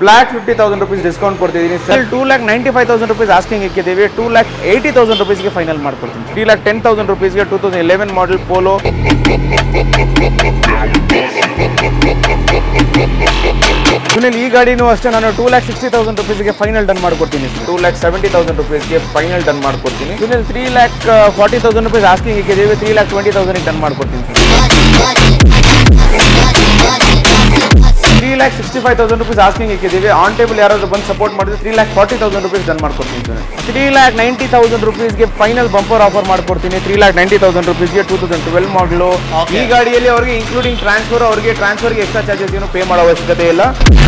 Flat fifty thousand rupees discount ಕೊಡ್ತಿದ್ದೀನಿ sir two lakh ninety five thousand rupees asking ಇಕ್ಕಿದ್ದೀವಿ two lakh eighty thousand ರುಪೀಸ್ಗೆ final ಮಾಡ್ಕೊಡ್ತೀನಿ three lakh ten thousand ರುಪೀಸ್ಗೆ two thousand eleven model Polo Sunil ಈ ಗಾಡಿನೂ ಅಷ್ಟೇ ನಾನು ಟೂ ಲ್ಯಾಕ್ ಸಿಕ್ಸ್ಟಿ ತೌಸಂಡ್ ರುಪೀಸ್ಗೆ ಫೈನಲ್ ಡನ್ ಮಾಡ್ಕೊಡ್ತೀನಿ ಟೂ ಲ್ಯಾಕ್ ಸೆವೆಂಟಿ ತೌಸಂಡ್ ರುಪೀಸ್ಗೆ ಫೈನಲ್ ಡನ್ ಮಾಡ್ಕೊಡ್ತೀನಿ Sunil three lakh forty thousand rupees asking ಇಕ್ಕಿದ್ದೀವಿ three lakh twenty thousand done ಮಾಡ್ಕೊಡ್ತೀನಿ three lakh sixty five thousand rupees asking ಇಕ್ಕಿದ್ದೀವಿ ಆನ್ ಟೇಬಲ್ ಯಾರಾದರೂ ಬಂದು ಸಪೋರ್ಟ್ ಮಾಡಿದ್ರೆ three lakh forty thousand rupees done ಮಾಡ್ಕೊಡ್ತೀನಿ sir three lakh ninety thousand ರುಪೀಸ್ಗೆ ಫೈನಲ್ ಬಂಪರ್ ಆಫರ್ ಮಾಡ್ಕೊಡ್ತೀನಿ ತ್ರೀ ಲ್ಯಾಕ್ ನೈಂಟಿ ತೌಸಂಡ್ ರುಪೀಸ್ಗೆ ಟೂ ತೌಸಂಡ್ ಟ್ವೆಲ್ ಮಾಡಲು ಈ ಗಾಡಿಯಲ್ಲಿ ಅವರಿಗೆ ಇನ್ಕ್ಲೂಡಿಂಗ್ ಟ್ರಾನ್ಸ್ಫರ್ ಅವರಿಗೆ ಟ್ರಾನ್ಸ್ಫರ್ಗೆ ಎಕ್ಸ್ಟ್ರಾ ಚಾರ್ಜಸ್ ಏನು ಪೇ ಮಾಡೋ ಅವಶ್ಯಕತೆ ಇಲ್ಲ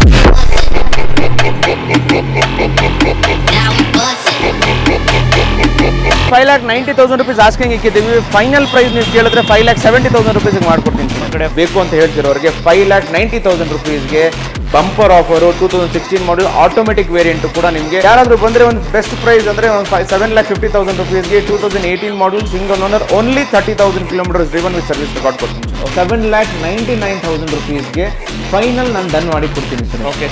five lakh ninety thousand rupees asking ಇಕ್ಕಿದ್ದೀವಿ ಫೈನಲ್ ಪ್ರೈಸ್ ನೀವು ಕೇಳಿದ್ರೆ ಫೈವ್ ಲ್ಯಾಕ್ ಸೆವೆಂಟಿ ತೌಸಂಡ್ ರುಪೀಸ್ಗೆ ಮಾಡ್ಕೊಡ್ತೀನಿ ಈ ಕಡೆ ಬೇಕು ಅಂತ ಹೇಳ್ತಿರೋರಿಗೆ ಫೈವ್ ಲ್ಯಾಕ್ ನೈಂಟಿ ತೌಸಂಡ್ ರುಪೀಸ್ಗೆ bumper offer two thousand sixteen model automatic variant ಕೂಡ ನಿಮಗೆ ಯಾರಾದರೂ ಬಂದರೆ ಒಂದು ಬೆಸ್ಟ್ ಪ್ರೈಸ್ ಅಂದರೆ ಒಂದು five seven lakh fifty thousand ರುಪೀಸ್ಗೆ two thousand eighteen model single owner only thirty thousand kilometres driven with service record ಕೊಡ್ತೀನಿ seven lakh ninety nine thousand ರುಪೀಸ್ಗೆ ಫೈನಲ್ ನಾನು ಡನ್ ಮಾಡಿ ಕೊಡ್ತೀನಿ sir okay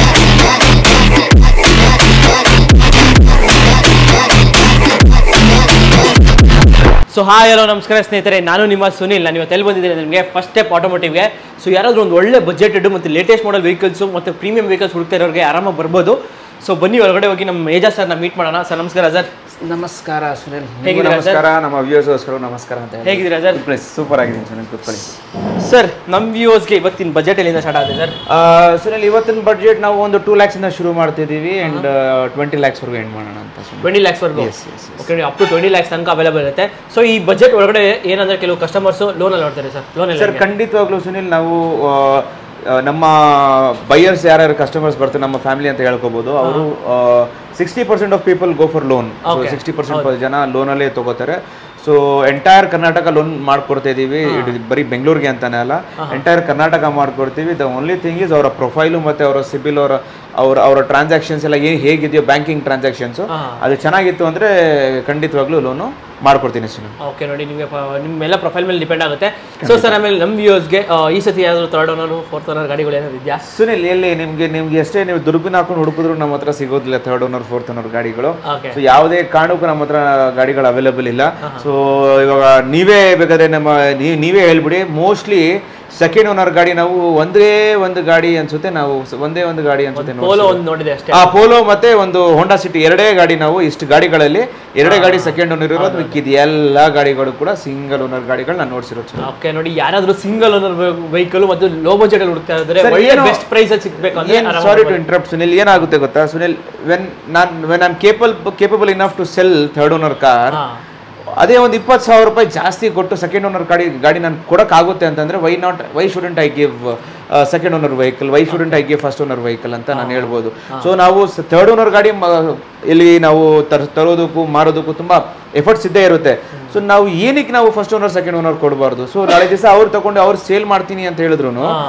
so hi hello ನಮಸ್ಕಾರ ಸ್ನೇಹಿತರೆ ನಾನು ನಿಮ್ಮ ಸುನಿಲ್ ನಾನು ಇವತ್ತು ಎಲ್ಲಿ ಬಂದಿದ್ದೀನಿ ನಿಮಗೆ ಫಸ್ಟ್ ಸ್ಟೆಪ್ ಆಟೋಮೋಟಿವ್ಗೆ ಸೊ ಯಾರಾದರೂ ಒಂದು ಒಳ್ಳೆ ಬಜೆಟೆಡ್ ಮತ್ತು ಲೇಟೆಸ್ಟ್ ಮಾಡಲ್ ವೆಹಿಕಲ್ಸು ಮತ್ತು ಪ್ರೀಮಿಯಂ ವೆಹಿಕಲ್ಸ್ ಹುಡುಕ್ತಾ ಇರೋರಿಗೆ ಆರಾಮಾಗಿ ಬರ್ಬೋದು ಸೊ ಬನ್ನಿ ಒಳಗಡೆ ಹೋಗಿ ನಮ್ಮ ಮೇಜಾ ಸರ್ನ ಮೀಟ್ ಮಾಡೋಣ ಸರ್ ನಮಸ್ಕಾರ ಸರ್ ನಮಸ್ಕಾರ ಸುನಿಲ್ ಹೇಗಿದ್ದೀರಾ ಸರ್ ನಮಸ್ಕಾರ ನಮ್ಮ ವ್ಯೂಸ್ಗೋಸ್ಕರ ನಮಸ್ಕಾರ ಅಂತ ಹೇಳಿ ಹೇಗಿದ್ದೀರಾ ಸರ್ ಪ್ಲೇಸ್ ಸೂಪರ್ ಆಗಿದ್ದೀನಿ ಸರ್ ಕೂತ್ಕೊಳ್ಳಿ ಸರ್ ನಮ್ಮ ವ್ಯೂವರ್ಸ್ಗೆ ಇವತ್ತಿನ ಬಜೆಟ್ ಎಲ್ಲಿಂದ ಸ್ಟಾರ್ಟ್ ಆಗಿದೆ ಸರ್ ಸುನಿಲ್ ಇವತ್ತಿನ ಬಡ್ಜೆಟ್ ನಾವು ಒಂದು ಟೂ ಲ್ಯಾಕ್ಸ್ ಇಂದ ಶುರು ಮಾಡ್ತಿದ್ದೀವಿ ಅಂಡ್ ಟ್ವೆಂಟಿ ಲ್ಯಾಕ್ಸ್ ವರೆಗೂ ಎಂಡ್ ಮಾಡೋಣ ಅಂತ ಸುನಿಲ್ ಟ್ವೆಂಟಿ ಲ್ಯಾಕ್ಸ್ವರೆಗೂ Yes, yes, yes. Okay up to twenty lakhs ತನಕ ಅವೈಲೇಬಲ್ ಇರುತ್ತೆ ಸೊ ಈ ಬಜೆಟ್ ಒಳಗಡೆ ಏನಂದ್ರೆ ಕೆಲವು ಕಸ್ಟಮರ್ಸು ಲೋನಲ್ಲಿ ನೋಡ್ತಾರೆ ಸರ್ ಲೋನ್ ಸರ್ ಖಂಡಿತವಾಗ್ಲೂ ಸುನಿಲ್ ನಾವು ಆ, ಆ, ನಮ್ಮ ಬೈಯರ್ಸ್ ಯಾರ್ಯಾರು ಕಸ್ಟಮರ್ಸ್ ಬರ್ತಾರೆ ನಮ್ಮ ಫ್ಯಾಮಿಲಿ ಅಂತ ಹೇಳ್ಕೋಬಹುದು ಅವರು sixty percent of people go for loan Okay. Sixty percent ಜನ ಲೋನಲ್ಲೇ ತಗೋತಾರೆ ಸೊ ಎಂಟೈರ್ ಕರ್ನಾಟಕ ಲೋನ್ ಮಾಡ್ಕೊಡ್ತಾ ಇದೀವಿ ಇದು ಬರೀ ಬೆಂಗಳೂರಿಗೆ ಅಂತಾನೆ ಅಲ್ಲ ಎಂಟೈರ್ ಕರ್ನಾಟಕ ಮಾಡ್ಕೊಡ್ತೀವಿ ದ ಓನ್ಲಿ ಥಿಂಗ್ ಇಸ್ ಅವರ ಪ್ರೊಫೈಲು ಮತ್ತೆ ಅವರ ಸಿಬಿಲ್ ಅವರ ಅವರ ಅವರ ಟ್ರಾನ್ಸಾಕ್ಷನ್ಸ್ ಎಲ್ಲ ಏನು ಹೇಗಿದೆಯೋ ಬ್ಯಾಂಕಿಂಗ್ ಟ್ರಾನ್ಸಾಕ್ಷನ್ಸು ಅದು ಚೆನ್ನಾಗಿತ್ತು ಅಂದ್ರೆ ಖಂಡಿತವಾಗ್ಲೂ ಲೋನು ಮಾಡ್ಕೊಡ್ತೀನಿ ಸುನಿಲ್ ಓಕೆ ನೋಡಿ ನಿಮಗೆ ನಿಮ್ಮೆಲ್ಲ ಪ್ರೊಫೈಲ್ ಮೇಲೆ ಡಿಪೆಂಡ್ ಆಗುತ್ತೆ ಸೊ ಸರ್ ಆಮೇಲೆ ನಮ್ಮ ವ್ಯೂವರ್ಸ್ಗೆ ಈ ಸತಿ ಯಾವ್ದಾದ್ರು ಥರ್ಡ್ ಓನರ್ ಫೋರ್ತ್ ಓನರ್ ಗಾಡಿಗಳು ಏನಾದ್ರು ಇದೆಯಾ ಸುನಿಲ್ ಎಲ್ಲಿ ನಿಮ್ಗೆ ನಿಮ್ಗೆ ಎಷ್ಟೇ ನೀವು ದುರ್ಬಿನ್ ಹಾಕೊಂಡು ಹುಡುಕಿದ್ರು ನಮ್ಮ ಹತ್ರ ಸಿಗೋದಿಲ್ಲ ಥರ್ಡ್ ಓನರ್ ಫೋರ್ತ್ ಓನರ್ ಗಾಡಿಗಳು ಓಕೆ ಸೊ ಯಾವುದೇ ಕಾರಣಕ್ಕೂ ನಮ್ಮ ಹತ್ರ ಗಾಡಿಗಳು ಅವೈಲೇಬಲ್ ಇಲ್ಲ ಸೊ ಇವಾಗ ನೀವೇ ಬೇಕಾದ್ರೆ ನಮ್ಮ ನೀ- ನೀವೇ ಹೇಳ್ಬಿಡಿ ಮೋಸ್ಟ್ಲಿ ಸೆಕೆಂಡ್ ಓನರ್ ಗಾಡಿ ನಾವು ಒಂದೇ ಒಂದು ಗಾಡಿ ಅನ್ಸುತ್ತೆ ನಾವು ಸ- ಒಂದೇ ಒಂದು ಗಾಡಿ ಅನ್ಸುತ್ತೆ ನೋಡಿ. ಪೋಲೋ ಒಂದು ನೋಡಿದೆ ಅಷ್ಟೇ ಆ ಪೋಲೋ ಮತ್ತೆ ಒಂದು ಹೋಂಡಾ ಸಿಟಿ ಎರಡೇ ಗಾಡಿ ನಾವು ಇಷ್ಟು ಗಾಡಿಗಳಲ್ಲಿ ಎರಡೇ ಗಾಡಿ ಸೆಕೆಂಡ್ ಓನರ್ ಇರೋದು ಮಿಕ್ಕಿದ ಎಲ್ಲ ಗಾಡಿಗಳು ಕೂಡ ಸಿಂಗಲ್ ಓನರ್ ಗಾಡಿಗಳು ನಾನು ನೋಡ್ಸಿರೋದು ಓಕೆ ನೋಡಿ ಯಾರಾದ್ರೂ ಸಿಂಗಲ್ ಓನರ್ ವೆಹಿಕಲ್ ಮತ್ತು ಲೋ ಬಜೆಟ್ ಅಲ್ಲಿ ಹುಡುಕ್ತಾ ಇದ್ರೆ Sir, ಒಳ್ಳೆ ಏನು- ಬೆಸ್ಟ್ ಪ್ರೈಸ್ ಅಲ್ಲಿ ಸಿಗ್ಬೇಕು ಅಂದ್ರೆ ಏನ್ ಆರಾಮಾಗಿ ಸಾರಿ ಟು ಇಂಟರಪ್ಟ್ ಸುನಿಲ್ ಏನಾಗುತ್ತೆ ಗೊತ್ತಾ ಸುನಿಲ್ ವೆನ್ ನಾನ್ when I'm capable capable enough to sell third owner car ಹಾ. ಅದೇ ಒಂದು ಇಪ್ಪತ್ತು ಸಾವಿರ ರೂಪಾಯಿ ಜಾಸ್ತಿ ಕೊಟ್ಟು ಸೆಕೆಂಡ್ ಓನರ್ ಗಾಡಿ ಗಾಡಿ ನಾನು ಕೊಡೋಕ್ಕಾಗುತ್ತೆ ಅಂತಂದ್ರೆ why not why shouldn't I give second owner vehicle why shouldn't I give first owner vehicle ಅಂತ ನಾನು ಹೇಳ್ಬೋದು ಸೊ ನಾವು ಥರ್ಡ್ ಓನರ್ ಗಾಡಿ ಮ- ಇಲ್ಲಿ ನಾವು ತರ್ ತರೋದಕ್ಕೂ ಮಾರೋದಕ್ಕೂ ತುಂಬ ಎಫರ್ಟ್ಸ್ ಇದ್ದೇ ಇರುತ್ತೆ ಸೊ ನಾವು ಏನಕ್ಕೆ ನಾವು ಫಸ್ಟ್ ಓನರ್ ಸೆಕೆಂಡ್ ಓನರ್ ಕೊಡಬಾರ್ದು ಸೊ ನಾಳೆ ದಿವಸ ಅವ್ರು ತಗೊಂಡು ಅವ್ರು ಸೇಲ್ ಮಾಡ್ತೀನಿ ಅಂತ ಹೇಳಿದ್ರು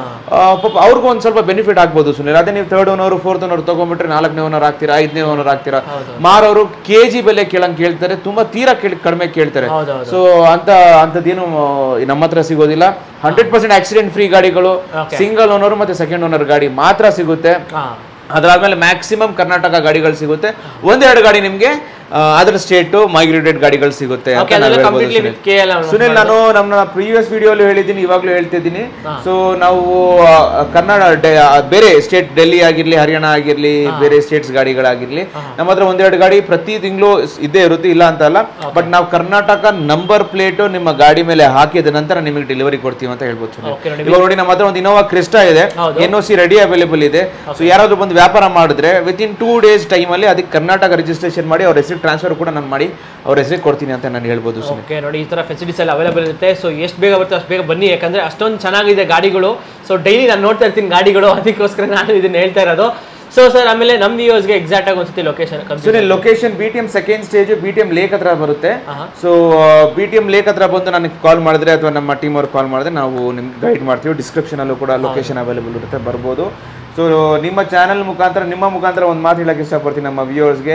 ಪಾಪ ಅವ್ರಿಗೂ ಒಂದು ಸ್ವಲ್ಪ ಬೆನಿಫಿಟ್ ಆಗ್ಬೋದು ಸುನಿಲ್ ಅದೇ ನೀವು ಥರ್ಡ್ ಓನರ್ ಫೋರ್ತ್ ಓನರ್ ತಗೊಂಡ್ಬಿಟ್ರೆ ನಾಲ್ಕನೇ ಓನರ್ ಆಗ್ತೀರಾ ಐದನೇ ಓನರ್ ಆಗ್ತೀರಾ ಮಾರೋರು ಕೆ ಜಿ ಬೆಲೆ ಕೇಳಂಗ್ ಕೇಳ್ತಾರೆ ತುಂಬಾ ತೀರಾ ಕೇಳಿ ಕಡಿಮೆ ಕೇಳ್ತಾರೆ ಹೌದೌದು. ಸೊ ಅಂತ ಅಂಥದ್ದೇನು ನಮ್ಮ ಹತ್ರ ಸಿಗೋದಿಲ್ಲ ಹಂಡ್ರೆಡ್ ಪರ್ಸೆಂಟ್ ಆಕ್ಸಿಡೆಂಟ್ ಫ್ರೀ ಗಾಡಿಗಳು ಸಿಂಗಲ್ ಓನರ್ ಮತ್ತೆ ಸೆಕೆಂಡ್ ಓನರ್ ಗಾಡಿ ಮಾತ್ರ ಸಿಗುತ್ತೆ ಹಾ ಅದಾದ್ಮೇಲೆ ಮ್ಯಾಕ್ಸಿಮಮ್ ಕರ್ನಾಟಕ ಗಾಡಿಗಳು ಸಿಗುತ್ತೆ ಒಂದೆರಡು ಗಾಡಿ ನಿಮ್ಗೆ ಆ, ಅದರ ಸ್ಟೇಟ್ ಮೈಗ್ರೇಟೆಡ್ ಗಾಡಿಗಳು ಸಿಗುತ್ತೆ ಅಂತ Okay, ನಾವ್ ಅದೆಲ್ಲ ಹೇಳ್ಬೋದು completely ಸುನಿಲ್. with KL ಅವ್ರು ಸುನಿಲ್ ನಾನು ನಮ್ಮ ಪ್ರೀವಿಯಸ್ ವಿಡಿಯೋಲಿ ಹೇಳಿದ್ದೀನಿ ಇವಾಗಲೂ ಹೇಳ್ತಿದ್ದೀನಿ ಸೊ ನಾವು ಆ, ಕನ್ನಡ ಡೆ- ಆ, ಬೇರೆ ಸ್ಟೇಟ್ ಡೆಲ್ಲಿ ಆಗಿರ್ಲಿ ಹರಿಯಾಣ ಆಗಿರ್ಲಿ ಬೇರೆ ಸ್ಟೇಟ್ಸ್ ಗಾಡಿಗಳಾಗಿರ್ಲಿ ನಮ್ಮ ಹತ್ರ ಒಂದೆರಡು ಗಾಡಿ ಪ್ರತಿ ತಿಂಗಳು ಇದ್ದೇ ಇರುತ್ತೆ ಇಲ್ಲ ಅಂತ ಅಲ್ಲ ಬಟ್ ನಾವು ಕರ್ನಾಟಕ ನಂಬರ್ ಪ್ಲೇಟ್ ನಿಮ್ಮ ಗಾಡಿ ಮೇಲೆ ಹಾಕಿದ ನಂತರ ನಿಮಗೆ ಡೆಲಿವರಿ ಕೊಡ್ತೀವಿ ಅಂತ ಹೇಳ್ಬೋದು ಸುನಿಲ್. Okay, ನೋಡಿ. ಇವಾಗ ನೋಡಿ ನಮ್ಮ ಹತ್ರ ಒಂದು ಇನೋವಾ ಕ್ರಿಸ್ಟಾ ಇದೆ ಹೌದು. ಎನ್ ಸಿ ರೆಡಿ ಅವೈಲೇಬಲ್ ಇದೆ ಸೊ ಯಾರಾದ್ರೂ ಬಂದು ವ್ಯಾಪಾರ ಮಾಡಿದ್ರೆ ವಿತ್ ಇನ್ ಟೂ ಡೇಸ್ ಟೈಮಲ್ಲಿ ಅದಕ್ಕೆ ಕರ್ನಾಟಕ ರಿಜಿಸ್ಟ್ರೇಷನ್ ಮಾಡಿ ಅವ್ರ ಹೆಸರು ಟ್ರಾನ್ಸ್ಫರ್ ಕೂಡ ನಾನು ಮಾಡಿ ಅವ್ರ ಹೆಸರಿಗೆ ಕೊಡ್ತೀನಿ ಅಂತ ನಾನು ಹೇಳ್ಬೋದು ಸುನಿಲ್. ಓಕೆ ನೋಡಿ ಈ ಥರ ಫೆಸಿಲಿಟೀಸ್ ಎಲ್ಲ ಅವೈಲೇಬಲ್ ಇರುತ್ತೆ ಸೊ ಎಷ್ಟು ಬೇಗ ಬರುತ್ತೆ ಅಷ್ಟು ಬೇಗ ಬನ್ನಿ ಯಾಕಂದ್ರೆ ಅಷ್ಟೊಂದು ಚೆನ್ನಾಗಿದೆ ಗಾಡಿಗಳು ಸೊ ಡೈಲಿ ನಾನು ನೋಡ್ತಾ ಇರ್ತೀನಿ ಗಾಡಿಗಳು ಅದಕ್ಕೋಸ್ಕರ ನಾನು ಇದನ್ನ ಹೇಳ್ತಾ ಇರೋದು ಸೊ ಸರ್ ಆಮೇಲೆ ನಮ್ಮ ವ್ಯೂವರ್ಸ್ಗೆ ಎಕ್ಸಾಕ್ಟ್ ಆಗಿ ಒಂದ್ಸತಿ location Sunil location B T M second stage B T M lake ಹತ್ರ ಬರುತ್ತೆ ಆಹಾ. ಸೊ ಬಿ ಟಿ ಎಂ ಲೇಕ್ ಹತ್ರ ಬಂದು ನನಗೆ ಕಾಲ್ ಮಾಡಿದ್ರೆ ಅಥವಾ ನಮ್ಮ ಟೀಮ್ ಅವ್ರಿಗೆ ಕಾಲ್ ಮಾಡಿದ್ರೆ ನಾವು ನಿಮ್ಗೆ ಗೈಡ್ ಮಾಡ್ತೀವಿ ಡಿಸ್ಕ್ರಿಪ್ಷನ್ ಅಲ್ಲೂ ಕೂಡ ಲೊಕೇಶನ್ ಅವೈಲೇಬಲ್ ಇರುತ್ತೆ ಬರ್ಬೋದು ಸೊ ನಿಮ್ಮ ಚಾನೆಲ್ ಮುಖಾಂತರ ನಿಮ್ಮ ಮುಖಾಂತರ ಒಂದು ಮಾತು ಹೇಳಕ್ಕೆ ಇಷ್ಟಪಡ್ತೀನಿ ನಮ್ಮ ವ್ಯೂವರ್ಸ್ಗೆ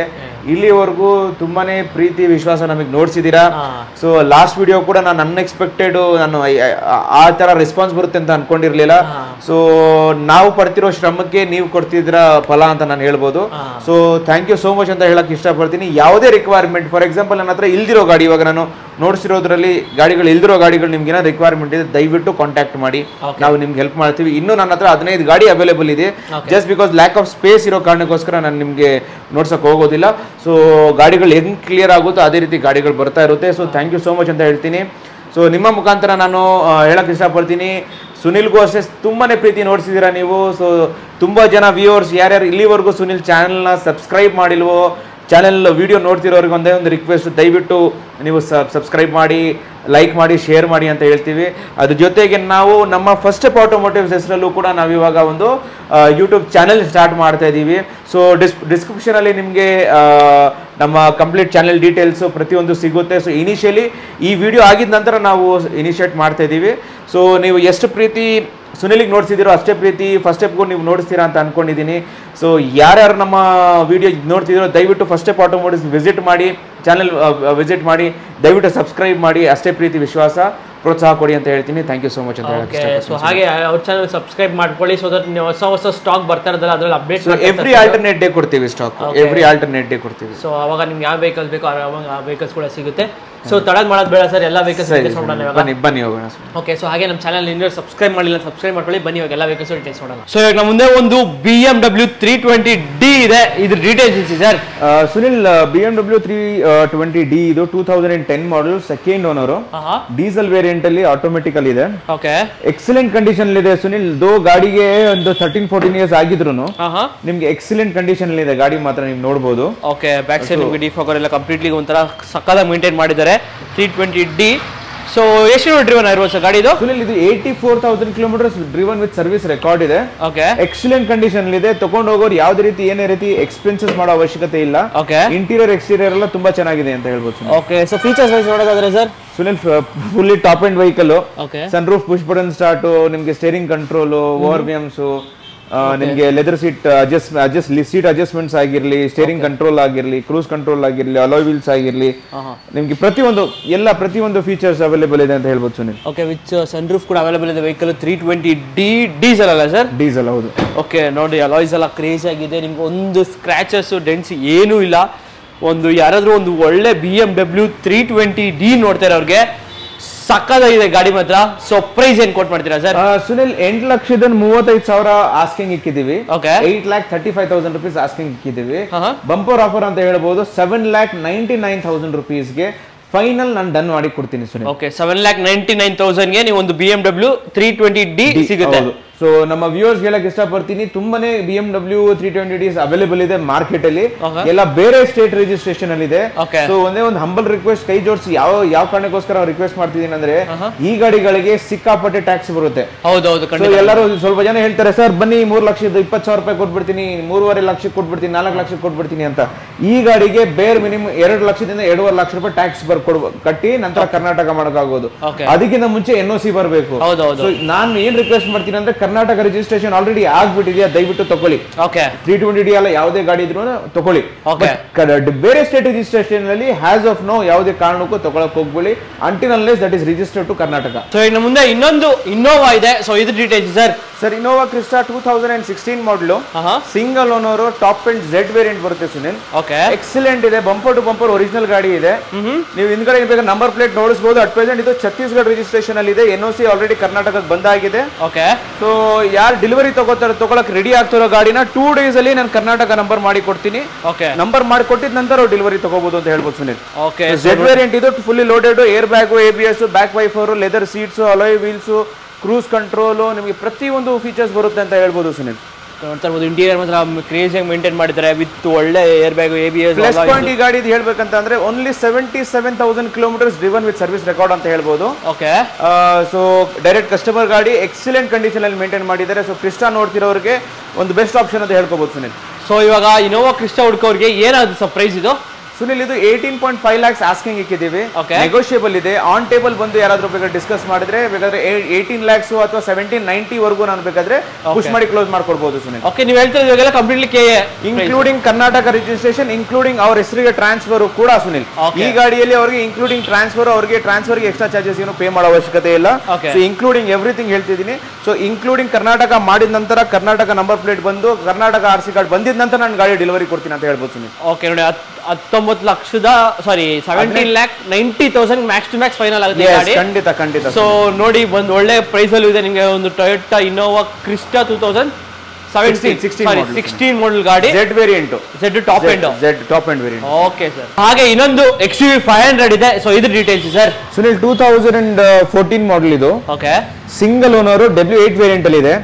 ಇಲ್ಲಿವರೆಗೂ ತುಂಬಾನೇ ಪ್ರೀತಿ ವಿಶ್ವಾಸ ನಮಗೆ ನೋಡ್ಸಿದ್ದೀರಾ ಹಾ. ಸೊ ಲಾಸ್ಟ್ ವಿಡಿಯೋ ಕೂಡ ನಾನು ಅನ್ಎಕ್ಸ್ಪೆಕ್ಟೆಡ್ ನಾನು ಐ- ಐ- ಆ- ಆ ತರ ರೆಸ್ಪಾನ್ಸ್ ಬರುತ್ತೆ ಅಂತ ಅನ್ಕೊಂಡಿರ್ಲಿಲ್ಲ ಹಾ. ಸೊ ನಾವು ಪಡ್ತಿರೋ ಶ್ರಮಕ್ಕೆ ನೀವು ಕೊಡ್ತಿದ್ರ ಫಲ ಅಂತ ನಾನು ಹೇಳ್ಬೋದು ಹಾ. So thank you so much ಅಂತ ಹೇಳಕ್ ಇಷ್ಟಪಡ್ತೀನಿ ಯಾವುದೇ ರಿಕ್ವೈರ್ಮೆಂಟ್ ಫಾರ್ ಎಕ್ಸಾಂಪಲ್ ನನ್ನ ಹತ್ರ ಇಲ್ದಿರೋ ಗಾಡಿ ಇವಾಗ ನಾನು ನೋಡ್ಸಿರೋದ್ರಲ್ಲಿ ಗಾಡಿಗಳು ಇಲ್ದಿರೋ ಗಾಡಿಗಳು ನಿಮ್ಗೆ ಏನೋ ರಿಕ್ವೈರ್ಮೆಂಟ್ ಇದೆ ದಯವಿಟ್ಟು ಕಾಂಟ್ಯಾಕ್ಟ್ ಮಾಡಿ Okay. ನಾವು ನಿಮ್ಗೆ ಹೆಲ್ಪ್ ಮಾಡ್ತೀವಿ ಇನ್ನು ನನ್ನ ಹತ್ರ ಹದಿನೈದು ಗಾಡಿ ಅವೈಲೇಬಲ್ ಇದೆ Okay. Just because lack of space ಇರೋ ಕಾರಣಕ್ಕೋಸ್ಕರ ನಾನು ನಿಮಗೆ ನೋಡ್ಸಕ್ ಹೋಗೋದಿಲ್ಲ ಸೊ ಗಾಡಿಗಳು ಹೆಂಗ್ ಕ್ಲಿಯರ್ ಆಗುತ್ತೋ ಅದೇ ರೀತಿ ಗಾಡಿಗಳು ಬರ್ತಾ ಇರುತ್ತೆ so thank you so much ಅಂತ ಹೇಳ್ತೀನಿ ಸೊ ನಿಮ್ಮ ಮುಖಾಂತರ ನಾನು ಆ, ಹೇಳಕ್ ಇಷ್ಟಪಡ್ತೀನಿ ಸುನಿಲ್ಗೂ ಅಷ್ಟೇ ತುಂಬಾನೇ ಪ್ರೀತಿ ನೋಡ್ಸಿದ್ದೀರಾ ನೀವು ಸೊ ತುಂಬಾ ಜನ ವ್ಯೂವರ್ಸ್ ಯಾರ್ಯಾರು ಇಲ್ಲಿವರೆಗೂ ಸುನಿಲ್ ಚಾನೆಲ್ನ ಸಬ್ಸ್ಕ್ರೈಬ್ ಮಾಡಿಲ್ವೋ ಚಾನೆಲ್ ವಿಡಿಯೋ ನೋಡ್ತಿರೋರಿಗೆ ಒಂದೇ ಒಂದು ರಿಕ್ವೆಸ್ಟ್ ದಯವಿಟ್ಟು ನೀವು ಸಬ್ಸ್ಕ್ರೈಬ್ ಮಾಡಿ ಲೈಕ್ ಮಾಡಿ ಶೇರ್ ಮಾಡಿ ಅಂತ ಹೇಳ್ತೀವಿ ಅದ್ರ ಜೊತೆಗೆ ನಾವು ನಮ್ಮ ಫಸ್ಟ್ ಆಟೋಮೋಟಿವ್ಸ್ ಹೆಸರಲ್ಲೂ ಕೂಡ ನಾವು ಇವಾಗ ಒಂದು ಯೂಟ್ಯೂಬ್ ಚಾನೆಲ್ ಸ್ಟಾರ್ಟ್ ಮಾಡ್ತಾ ಇದ್ದೀವಿ ಸೊ ಡಿಸ್ ಡಿಸ್ಕ್ರಿಪ್ಷನಲ್ಲಿ ನಿಮಗೆ ನಮ್ಮ ಕಂಪ್ಲೀಟ್ ಚಾನೆಲ್ ಡೀಟೇಲ್ಸು ಪ್ರತಿಯೊಂದು ಸಿಗುತ್ತೆ ಸೊ ಇನಿಷಿಯಲಿ ಈ ವಿಡಿಯೋ ಆಗಿದ ನಂತರ ನಾವು ಇನಿಷಿಯೇಟ್ ಮಾಡ್ತಾ ಇದ್ದೀವಿ ಸೊ ನೀವು ಎಷ್ಟು ಪ್ರೀತಿ ಸುನಿಲಿಗೆ ನೋಡ್ಸಿದಿರೋ ಅಷ್ಟೇ ಪ್ರೀತಿ ಫಸ್ಟ್ ಸ್ಟೆಪ್ಗೂ ನೀವು ನೋಡಿಸ್ತೀರಾ ಅಂತ ಅನ್ಕೊಂಡಿದ್ದೀನಿ ಸೊ ಯಾರ್ಯಾರು ನಮ್ಮ ವಿಡಿಯೋ ನೋಡ್ತಿದ್ದೀರೋ ದಯವಿಟ್ಟು ಫಸ್ಟ್ ಸ್ಟೆಪ್ ಆಟೋಮೋಟಿವ್ಸ್ ವಿಸಿಟ್ ಮಾಡಿ ಚಾನೆಲ್ ವಿಸಿಟ್ ಮಾಡಿ ದಯವಿಟ್ಟು ಸಬ್ಸ್ಕ್ರೈಬ್ ಮಾಡಿ ಅಷ್ಟೇ ಪ್ರೀತಿ ವಿಶ್ವಾಸ ಪ್ರೋತ್ಸಾಹ ಕೊಡಿ ಅಂತ ಹೇಳ್ತೀನಿ ಥ್ಯಾಂಕ್ ಯು ಸೋ ಮಚ್ ಅಂತ ಓಕೆ ಹೇಳಿ ಸೊ ಹಾಗೆ ಅವ್ರ ಚಾನಲ್ ಸಬ್ಸ್ಕ್ರೈಬ್ ಮಾಡ್ಕೊಳ್ಳಿ ಸೊ ದಟ್ ನೀವು ಹೊಸ ಹೊಸ ಸ್ಟಾಕ್ ಬರ್ತಾ ಇರೋದಲ್ಲ ಅದ್ರಲ್ಲಿ update so every alternate day ಕೊಡ್ತೀವಿ ಸ್ಟಾಕ್ ಎವ್ರಿ ಆಲ್ಟರ್ನೇಟ್ ಡೇ ಕೊಡ್ತೀವಿ ಸೊ ಅವಾಗ ನಿಮ್ಗೆ ಯಾವ ವೆಹಿಕಲ್ಸ್ ಬೇಕೋ ಅವಾಗ ಆ ವೆಹಿಕಲ್ಸ್ ಕೂಡ ಸಿಗುತ್ತೆ ಸೊ ತಡಗ್ ಮಾಡೋದು ಬೇಡ ಸರ್ ಎಲ್ಲ ವೆಹಿಕಲ್ಸ್ ಸರಿ ಡೀಟೇಲ್ಸ್ ನೋಡೋಣ ಇವಾಗ ಬನ್ನಿ ಬನ್ನಿ ಹೋಗೋಣ ಓಕೆ ಸೊ ಹಾಗೆ ನಮ್ಮ ಚಾನಲ್ ಇನ್ನೂ ಸಬ್ಸ್ಕ್ರೈಬ್ ಮಾಡಿಲ್ಲ ಸಬ್ಸ್ಕ್ರೈಬ್ ಮಾಡ್ಕೊಳ್ಳಿ ಬನ್ನಿ ಇವಾಗ ಎಲ್ಲ ವೆಹಿಕಲ್ಸ್ ಡೀಟೇಲ್ಸ್ ನೋಡೋಣ ಸೊ ಇವಾಗ ನಮ್ಮ ಮುಂದೆ ಒಂದು B M W three twenty D ಇದೆ ಇದ್ರ ಡೀಟೇಲ್ಸ್ ಸರ್ ಆ, Sunil B M W three twenty D ಇದು two thousand and ten model second owner ಹಾ ಡೀಸೆಲ್ ವೇರಿಯಂಟ್ ಅಲ್ಲಿ ಆಟೋಮೆಟಿಕ್ ಅಲ್ಲಿ ಇದೆ ಓಕೆ ಎಕ್ಸಲೆಂಟ್ ಕಂಡೀಷನ್ ಇದೆ ಸುನಿಲ್ ದೋ ಗಾಡಿಗೆ ಒಂದು ಥರ್ಟೀನ್ ಫೋರ್ಟೀನ್ ಇಯರ್ಸ್ ಆಗಿದ್ರು ಹಾ ಹಾ ನಿಮ್ಗೆ ಎಕ್ಸಲೆಂಟ್ ಕಂಡೀಷನ್ ಇದೆ ಗಾಡಿ ಮಾತ್ರ ನೀವು ನೋಡ್ಬೋದು ಓಕೆ ಬ್ಯಾಕ್ ಸೈಡ್ ನಿಮಗೆ ಡಿ ಫಾಗರ್ ಎಲ್ಲ ಕಂಪ್ಲೀಟ್ಲಿ ಒಂಥರ ಸಕ್ಕದಾಗಿ ಮೇಂಟೈನ್ ಮಾಡಿದ್ದಾರೆ ತ್ರೀ ಟ್ವೆಂಟಿ ಡಿ ಸೊ ಎಷ್ಟು ಡ್ರಿವನ್ ಇರ್ಬೋದು ಸರ್ ಗಾಡಿದು ಸುನಿಲ್ ಇದು eighty four thousand kilometres driven with service record ಇದೆ ಓಕೆ ಎಕ್ಸಲೆಂಟ್ ಕಂಡೀಷನ್ ಇದೆ ತಗೊಂಡು ಹೋಗೋರು ಯಾವುದೇ ರೀತಿ ಏನೇ ರೀತಿ ಎಕ್ಸ್ಪೆನ್ಸಸ್ ಮಾಡೋ ಅವಶ್ಯಕತೆ ಇಲ್ಲ ಓಕೆ ಇಂಟೀರಿಯರ್ ಎಕ್ಸ್ಟೀರಿಯರ್ ಎಲ್ಲ ತುಂಬಾ ಚೆನ್ನಾಗಿದೆ ಅಂತ ಹೇಳ್ಬೋದು Sunil. Okay so features wise ನೋಡೋದಾದ್ರೆ sir Sunil fully top end vehicle okay sun roof push button start ನಿಮ್ಗೆ ಸ್ಟೇರಿಂಗ್ ಕಂಟ್ರೋಲ್ ಓವರ್ ವಿಯಮ್ಸ್ ನಿಮ್ಗೆ leather seat adjust adjust seat adjustments ಆಗಿರ್ಲಿ ಸ್ಟೇರಿಂಗ್ ಕಂಟ್ರೋಲ್ ಆಗಿರ್ಲಿ ಕ್ರೂಸ್ ಕಂಟ್ರೋಲ್ ಆಗಿರ್ಲಿ ಅಲಾಯ್ ವೀಲ್ಸ್ ಆಗಿರ್ಲಿ ಹಾಂ ನಿಮ್ಗೆ ಪ್ರತಿಯೊಂದು ಎಲ್ಲ ಪ್ರತಿಯೊಂದು ಫೀಚರ್ಸ್ ಅವೈಲೇಬಲ್ ಇದೆ ಅಂತ ಹೇಳ್ಬೋದು Sunil okay which sun roof ಕೂಡ ಅವೈಲೇಬಲ್ ಇದೆ vehicle three twenty D diesel ಅಲ್ಲ ಸರ್ ಡೀಸೆಲ್ ಹೌದು ಓಕೆ ನೋಡಿ ಅಲಾಯ್ಸ್ ಎಲ್ಲ ಕ್ರೇಜ್ ಆಗಿದೆ ನಿಮ್ಗೆ ಒಂದು ಸ್ಕ್ರ್ಯಾಚಸ್ ಡೆನ್ಸ್ ಏನೂ ಇಲ್ಲ ಒಂದು ಯಾರಾದರೂ ಒಂದು ಒಳ್ಳೆ B M W three twenty D ನೋಡ್ತಾ ಇರೋರಿಗೆ ಸಕ್ಕದಾಗಿದೆ ಗಾಡಿ ಮಾತ್ರ ಸೊ ಪ್ರೈಸ್ ಏನು ಕೊಟ್ ಮಾಡ್ತೀರಾ ಸರ್ ಆ, ಸುನಿಲ್ ಎಂಟು ಲಕ್ಷದ ಮೂವತ್ತೈದು ಸಾವಿರ ಆಸ್ಕಿಂಗ್ ಇಕ್ಕಿದೀವಿ okay eight lakh thirty five thousand rupees asking ಇಕ್ಕಿದೀವಿ ಹಾಂ ಬಂಪರ್ ಆಫರ್ ಅಂತ ಹೇಳ್ಬೋದು seven lakh ninety nine thousand ರುಪೀಸ್ಗೆ ಫೈನಲ್ ನಾನು ಡನ್ ಮಾಡಿ ಕೊಡ್ತೀನಿ Sunil okay seven lakh ninety nine ತೌಸಂಡ್ಗೆ ನೀವು ಒಂದು B M W three twenty D ಸಿಗುತ್ತೆ ಸೊ ನಮ್ಮ ವ್ಯೂವರ್ಸ್ ಹೇಳಕ್ ಇಷ್ಟಪಡ್ತೀನಿ ತುಂಬಾನೇ B M W three twenty D is available ಇದೆ ಮಾರ್ಕೆಟ್ ಅಲ್ಲಿ Okay. ಎಲ್ಲ ಬೇರೆ ಸ್ಟೇಟ್ ರಿಜಿಸ್ಟ್ರೇಷನ್ ಅಲ್ಲಿ ಇದೆ Okay. ಸೊ ಒಂದೇ ಒಂದು ಹಂಬಲ್ ರಿಕ್ವೆಸ್ಟ್ ಕೈ ಜೋಡಿಸಿ ಯಾವ ಯಾವ ಕಾರಣಕ್ಕೋಸ್ಕರ ರಿಕ್ವೆಸ್ಟ್ ಮಾಡ್ತಿದ್ದೀನಿ ಅಂದ್ರೆ ಈ ಗಾಡಿಗಳಿಗೆ ಸಿಕ್ಕಾಪಟ್ಟೆ ಟ್ಯಾಕ್ಸ್ ಬರುತ್ತೆ ಹೌದೌದು ಸೊ ಖಂಡಿತ ಎಲ್ಲರೂ ಸ್ವಲ್ಪ ಜನ ಹೇಳ್ತಾರೆ ಸರ್ ಬನ್ನಿ ಮೂರ್ ಲಕ್ಷದ ಇಪ್ಪತ್ತು ಸಾವಿರ ರೂಪಾಯಿ ಕೊಟ್ಬಿಡ್ತೀನಿ ಮೂರುವರೆ ಲಕ್ಷಕ್ಕೆ ಕೊಟ್ಬಿಡ್ತೀನಿ ನಾಲ್ಕು ಲಕ್ಷಕ್ಕೆ ಕೊಟ್ಬಿಡ್ತೀನಿ ಅಂತ ಈ ಗಾಡಿಗೆ ಬೇರೆ ಮಿನಿಮಮ್ ಎರಡು ಲಕ್ಷದಿಂದ ಎರಡೂವರೆ ಲಕ್ಷ ರೂಪಾಯಿ ಟ್ಯಾಕ್ಸ್ ಬರ್ ಕೊಡ್ ಕಟ್ಟಿ ನಂತರ ಕರ್ನಾಟಕ ಮಾಡೋಕ್ಕಾಗೋದು Okay. ಅದಕ್ಕಿಂತ ಮುಂಚೆ ಎನ್ ಒ ಸಿ ಬರಬೇಕು ಹೌದೌದು ಸೊ ನಾನು ಏನ್ ರಿಕ್ವೆಸ್ಟ್ ಮಾಡ್ತೀನಿ ಅಂದ್ರೆ ಕರ್ನಾಟಕ ರಿಜಿಸ್ಟ್ರೇಷನ್ ಆಲ್ರೆಡಿ ಆಗ್ಬಿಟ್ಟಿದೆಯಾ ದಯವಿಟ್ಟು ತಗೊಳ್ಳಿ ಓಕೆ ತ್ರೀ ಟ್ವೆಂಟಿ ಡಿ ಅಲ್ಲ ಯಾವುದೇ ಗಾಡಿ ಇದ್ರು ತಗೊಳ್ಳಿ Okay. But ಕ- ಬೇರೆ ಸ್ಟೇಟ್ ರಿಜಿಸ್ಟ್ರೇಷನ್ ಅಲ್ಲಿ ಹ್ಯಾಸ್ ಆಫ್ ನೋ ಯಾವುದೇ ಕಾರಣಕ್ಕೂ ತಗೊಳಕ್ ಹೋಗ್ಬೇಡಿ until unless that is registered to Karnataka so ಇನ್ನು ಮುಂದೆ ಇನ್ನೊಂದು ಇನ್ನೋವಾ ಇದೆ ಸೊ ಇದ್ರ details sir sir Innova Crysta two thousand and sixteen model ಹಾ single owner top end Z variant ಬರುತ್ತೆ ಸುನಿಲ್ ಓಕೆ ಎಕ್ಸಲೆಂಟ್ ಇದೆ ಬಂಪರ್ ಟು ಬಂಪರ್ ಒರಿಜಿನಲ್ ಗಾಡಿ ಇದೆ ನೀವು ಹಿಂದ್ಗಡೆ ಬೇಕಾದ್ರೆ ನಂಬರ್ ಪ್ಲೇಟ್ ನೋಡಿಸಬಹುದು ಅಟ್ ಪ್ರೆಸೆಂಟ್ ಇದು ಛತ್ತೀಸ್ಗಢ ರಿಜಿಸ್ಟ್ರೇಷನ್ ಅಲ್ಲಿ ಇದೆ ಎನ್ ಒ ಸಿ ಆಲ್ರೆಡಿ ಕರ್ನಾಟಕಕ್ಕೆ ಬಂದಾಗಿದೆ ಓಕೆ ಸೊ ಯಾರು ಡೆಲಿವರಿ ತಗೋತಾರೆ ತಗೊಳಕ್ ರೆಡಿ ಆಗ್ತಿರೋ ಗಾಡಿನ ಟೂ ಡೇಸ್ ಅಲ್ಲಿ ನಾನು ಕರ್ನಾಟಕ ನಂಬರ್ ಮಾಡಿ ಕೊಡ್ತೀನಿ ಓಕೆ ನಂಬರ್ ಮಾಡಿ ಕೊಟ್ಟಿದ ನಂತರ ಡೆಲಿವರಿ ತಗೋಬಹುದು ಅಂತ ಹೇಳ್ಬೋದು ಸುನಿಲ್ ಓಕೆ ಝೆಡ್ ವೇರಿಯಂಟ್ ಇದು fully loaded air bag A B S back wiper leather seats alloy wheels cruise control ನಿಮಗೆ ಪ್ರತಿಯೊಂದು ಫೀಚರ್ಸ್ ಬರುತ್ತೆ ಅಂತ ಹೇಳ್ಬೋದು ಸುನಿಲ್ ನೋಡ್ತಾ ಇರ್ಬೋದು ಇಂಟೀರಿಯರ್ ಮಾತ್ರ ಕ್ರೇಜಿಯಾಗಿ ಮೇಂಟೈನ್ ಮಾಡಿದ್ದಾರೆ ವಿತ್ ಒಳ್ಳೆ air bag A B S plus point ಈ ಗಾಡಿ ಹೇಳ್ಬೇಕಂತ ಅಂದ್ರೆ only seventy seven thousand kilometres driven with service record ಅಂತ ಹೇಳ್ಬೋದು ಓಕೆ ಸೊ ಡೈರೆಕ್ಟ್ ಕಸ್ಟಮರ್ ಗಾಡಿ ಎಕ್ಸಲೆಂಟ್ ಕಂಡೀಷನ್ ಅಲ್ಲಿ ಮೇಂಟೈನ್ ಮಾಡಿದ್ದಾರೆ ಸೊ ಕ್ರಿಸ್ಟಾ ನೋಡ್ತಿರೋರಿಗೆ ಒಂದು ಬೆಸ್ಟ್ ಆಪ್ಷನ್ ಅಂತ ಹೇಳ್ಕೋಬಹುದು ಸುನಿಲ್ ಸೊ ಇವಾಗ ಇನೋವಾ ಕ್ರಿಸ್ಟಾ ಹುಡ್ಕೋರ್ಗೆ ಏನಾದ್ರು ಸರ್ ಪ್ರೈಸ್ ಇದು ಸುನಿಲ್ ಇದು eighteen point five lakhs asking ಇಕ್ಕಿದ್ದೀವಿ Okay. ನೆಗೋಷಿಯಬಲ್ ಇದೆ ಆನ್ ಟೇಬಲ್ ಬಂದು ಯಾರಾದ್ರೂ ಬೇಕಾದ್ರೆ ಡಿಸ್ಕಸ್ ಮಾಡಿದ್ರೆ ಬೇಕಾದ್ರೆ ಏಯ್ಟೀನ್ ಲ್ಯಾಕ್ಸ್ ಅಥವಾ ಸೆವೆಂಟೀನ್ ನೈಂಟಿ ವರೆಗೂ ನಾನು ಬೇಕಾದ್ರೆ ಪುಷ್ ಮಾಡಿ ಕ್ಲೋಸ್ ಮಾಡ್ಕೊಡ್ಬೋದು ಸುನಿಲ್ ಓಕೆ ನೀವು ಹೇಳ್ತಾ ಇವಾಗೆಲ್ಲ ಕಂಪ್ಲೀಟ್ಲಿ ಕೆ ಇನ್ಕ್ಲೂಡಿಂಗ್ ಕರ್ನಾಟಕ ರಿಜಿಸ್ಟ್ರೇಷನ್ ಇನ್ಕ್ಲೂಡಿಂಗ್ ಅವ್ರ ಹೆಸರಿಗೆ ಟ್ರಾನ್ಸ್ಫರ್ ಕೂಡ ಸುನಿಲ್ Okay. ಈ ಗಾಡಿಯಲ್ಲಿ ಅವರಿಗೆ ಇನ್ಕ್ಲೂಡಿಂಗ್ ಟ್ರಾನ್ಸ್ಫರ್ ಅವರಿಗೆ ಟ್ರಾನ್ಸ್ಫರ್ಗೆ ಎಕ್ಸ್ಟ್ರಾ ಚಾರ್ಜಸ್ ಏನು ಪೇ ಮಾಡೋ ಅವಶ್ಯಕತೆ ಇಲ್ಲ Okay. ಸೊ ಇನ್ಕ್ಲೂಡಿಂಗ್ ಎವ್ರಿಥಿಂಗ್ ಹೇಳ್ತಿದ್ದೀನಿ ಸೊ ಇನ್ಕ್ಲೂಡಿಂಗ್ ಕರ್ನಾಟಕ ಮಾಡಿದ ನಂತರ ಕರ್ನಾಟಕ ನಂಬರ್ ಪ್ಲೇಟ್ ಬಂದು ಕರ್ನಾಟಕ ಆರ್ ಸಿ ಕಾರ್ಡ್ ಬಂದಿದ ನಂತರ ನಾನು ಗಾಡಿ ಡೆಲಿವರಿ ಕೊಡ್ತೀನಿ ಅಂತ ಹೇಳ್ಬೋದು ಸುನಿಲ್ ಓಕೆ ನೋಡಿ ಹತ್- ಹತ್ತೊಂಬತ್ತು ಲಕ್ಷದ sorry seventeen lakh ninety thousand max to max final ಆಗುತ್ತೆ ಈ Yes, ಗಾಡಿ ಖಂಡಿತ ಖಂಡಿತ ಸೊ ನೋಡಿ ಒಂದು ಒಳ್ಳೆ ಪ್ರೈಸ್ ಅಲ್ಲೂ ಇದೆ ನಿಮಗೆ ಒಂದು Toyota Innova Crysta two thousand seventeen 16 sorry model. Sixteen model ಗಾಡಿ Z variant Z top end Z top end variant okay sir ಹಾಗೆ ಇನ್ನೊಂದು ಎಕ್ಸ್ ಯು ಫೈವ್ ಹಂಡ್ರೆಡ್ ಇದೆ ಸೊ ಇದು details sir Sunil two thousand and fourteen model ಇದು okay single owner W eight variant ಅಲ್ಲಿ ಇದೆ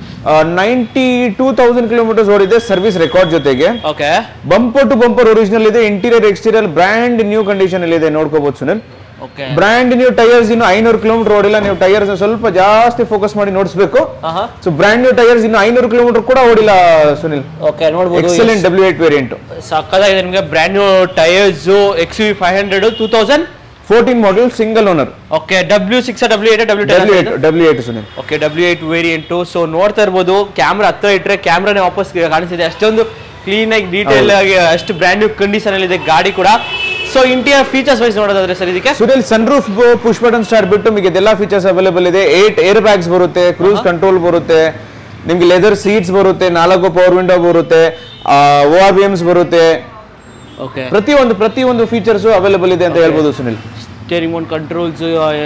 ninety two thousand kilometres ಓಡಿದೆ service record ಜೊತೆಗೆ okay bumper to bumper original ಇದೆ interior exterior brand new condition ಅಲ್ಲಿ ಇದೆ ನೋಡ್ಕೋಬಹುದು Sunil okay brand new tyres ಇನ್ನು ಐನೂರು ಕಿಲೋಮೀಟರ್ ಓಡಿಲ್ಲ ನೀವು ಟೈರ್ಸ್ ಸ್ವಲ್ಪ ಜಾಸ್ತಿ ಫೋಕಸ್ ಮಾಡಿ ನೋಡಿಸ್ಬೇಕು ಆಹಾ ಸೊ ಬ್ರ್ಯಾಂಡ್ ನ್ಯೂ ಟೈರ್ಸ್ ಇನ್ನು ಐನೂರು ಕಿಲೋಮೀಟರ್ ಕೂಡ ಓಡಿಲ್ಲ ಸುನಿಲ್ ಓಕೆ ನೋಡ್ಬೋದು ಎಕ್ಸಲೆಂಟ್ ಡಬ್ಲ್ಯೂ ಏಟ್ ವೇರಿಯಂಟ್ ಸಕ್ಕದಾಗಿದೆ ನಿಮಗೆ brand new tyres X U five hundred two thousand fourteen model single owner okay W six W eight W W ten eight W eight Sunil okay W eight variant so ನೋಡ್ತಾ ಇರ್ಬೋದು camera ಹತ್ರ ಇಟ್ಟರೆ ಕ್ಯಾಮ್ರಾನೇ ವಾಪಸ್ ಕಾಣಿಸ್ತಿದೆ ಅಷ್ಟೊಂದು clean ಆಗಿ detail ಆಗಿ ಅಷ್ಟು ಬ್ರ್ಯಾಂಡ್ ನ್ಯೂ ಕಂಡೀಷನ್ ಅಲ್ಲಿ ಇದೆ ಗಾಡಿ ಕೂಡ ಸೊ ಇಂಟೀರಿಯರ್ ಫೀಚರ್ಸ್ ವೈಸ್ ನೋಡೋದಾದ್ರೆ ಸರ್ ಇದಕ್ಕೆ Sunil sun roof push button start ಬಿಟ್ಟು ನಿಮಗೆ ಇದೆಲ್ಲ ಫೀಚರ್ಸ್ ಅವೈಲೇಬಲ್ ಇದೆ ಏಟ್ ಏರ್ ಬ್ಯಾಗ್ಸ್ ಬರುತ್ತೆ ಕ್ರೂಸ್ ಕಂಟ್ರೋಲ್ ಬರುತ್ತೆ ನಿಮ್ಗೆ ಲೆದರ್ ಸೀಟ್ಸ್ ಬರುತ್ತೆ ನಾಲ್ಕು ಪವರ್ ವಿಂಡೋ ಬರುತ್ತೆ ಓ ಆರ್ ಬಿ ಎಮ್ಸ್ ಬರುತ್ತೆ ಓಕೆ ಪ್ರತಿಯೊಂದು ಪ್ರತಿಯೊಂದು ಫೀಚರ್ಸ್ ಅವೈಲೇಬಲ್ ಇದೆ ಅಂತ ಹೇಳ್ಬೋದು Sunil steering mount controls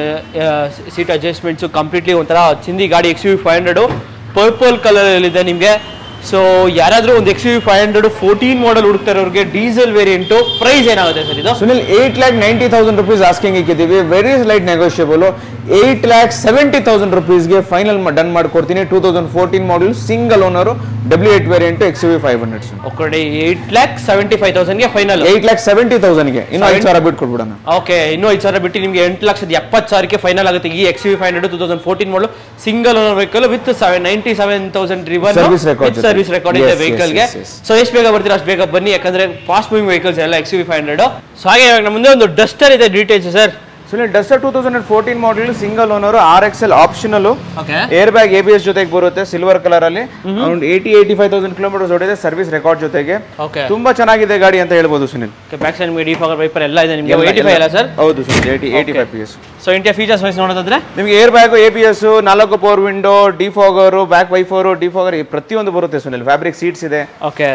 seat adjustments completely ಒಂಥರ ಚಿಂದಿ ಗಾಡಿ X U five hundred purple ಕಲರಲ್ಲಿದೆ ನಿಮಗೆ ಸೊ ಯಾರಾದರೂ ಒಂದು X U five hundred fourteen model ಹುಡುಕ್ತಾ ಇರೋರಿಗೆ ಡೀಸೆಲ್ ವೇರಿಯಂಟು ಪ್ರೈಸ್ ಏನಾಗುತ್ತೆ ಸರ್ ಇದು Sunil eight lakh ninety thousand rupees asking ಇಕ್ಕಿದ್ದೀವಿ very light negotiable eight lakh seventy thousand ರುಪೀಸ್ಗೆ ಫೈನಲ್ ಡನ್ ಮಾಡ್ಕೊಡ್ತೀನಿ two thousand fourteen model single owner W eight variant X V five hundred ಒಕ್ಕಡೆ eight lakh seventy five ತೌಸಂಡ್ಗೆ final eight lakh seventy ತೌಸಂಡ್ಗೆ ಇನ್ನು ಐದು ಸಾವಿರ ಬಿಟ್ಟು ಕೊಟ್ಬಿಡೋಣ okay ಇನ್ನೂ ಐದು ಸಾವಿರ ಬಿಟ್ಟು ನಿಮಗೆ ಎಂಟು ಲಕ್ಷದ ಎಪ್ಪತ್ತು ಸಾವಿರಕ್ಕೆ ಫೈನಲ್ ಆಗುತ್ತೆ ಈ X V five hundred two thousand fourteen model single owner vehicle with seven ninety seven thousand driven Service record ಜೊತೆ. ಸರ್ವಿಸ್ ರೆಕಾರ್ಡ್ ಇದೆ Yes, yes, ವೆಹಿಕಲ್ಗೆ yes, yes. ಸೊ ಎಷ್ಟು ಬೇಗ ಬರ್ತೀರಾ ಅಷ್ಟು ಬೇಗ ಬನ್ನಿ ಯಾಕಂದ್ರೆ ಫಾಸ್ಟ್ ಮೂವಿಂಗ್ ವೆಹಿಕಲ್ಸ್ ಎಲ್ಲ X V five hundred so ಹಾಗೆ ಇವಾಗ ನಮ್ಮ ಮುಂದೆ ಒಂದು ಡಸ್ಟರ್ ಇದೆ details sir Sunil Duster two thousand fourteen model single owner R X L optional okay air bag A B S ಜೊತೆಗೆ ಬರುತ್ತೆ ಸಿಲ್ವರ್ ಕಲರ್ ಅಲ್ಲಿ around eighty eighty five thousand kilometres ಓಡಿದೆ ಸರ್ವಿಸ್ ರೆಕಾರ್ಡ್ ಜೊತೆಗೆ ಓಕೆ ತುಂಬಾ ಚೆನ್ನಾಗಿದೆ ಗಾಡಿ ಅಂತ ಹೇಳ್ಬೋದು ಸುನಿಲ್ ಬ್ಯಾಕ್ ಸೈಡ್ ನಿಮಗೆ ಡಿಫಾಗರ್ ವೈಪರ್ ಎಲ್ಲ ಇದೆ ನಿಮಗೆ ಏಯ್ಟಿ ಫೈವ್ ಅಲ್ಲ ಸರ್ ಹೌದು Sunil eighty eighty five P S so India features wise ನೋಡೋದಾದ್ರೆ ನಿಮಗೆ air bag A B S ನಾಲ್ಕು power window defogger back wiper defogger ಪ್ರತಿಯೊಂದು ಬರುತ್ತೆ ಸುನಿಲ್ ಫ್ಯಾಬ್ರಿಕ್ ಸೀಟ್ಸ್ ಇದೆ ಓಕೆ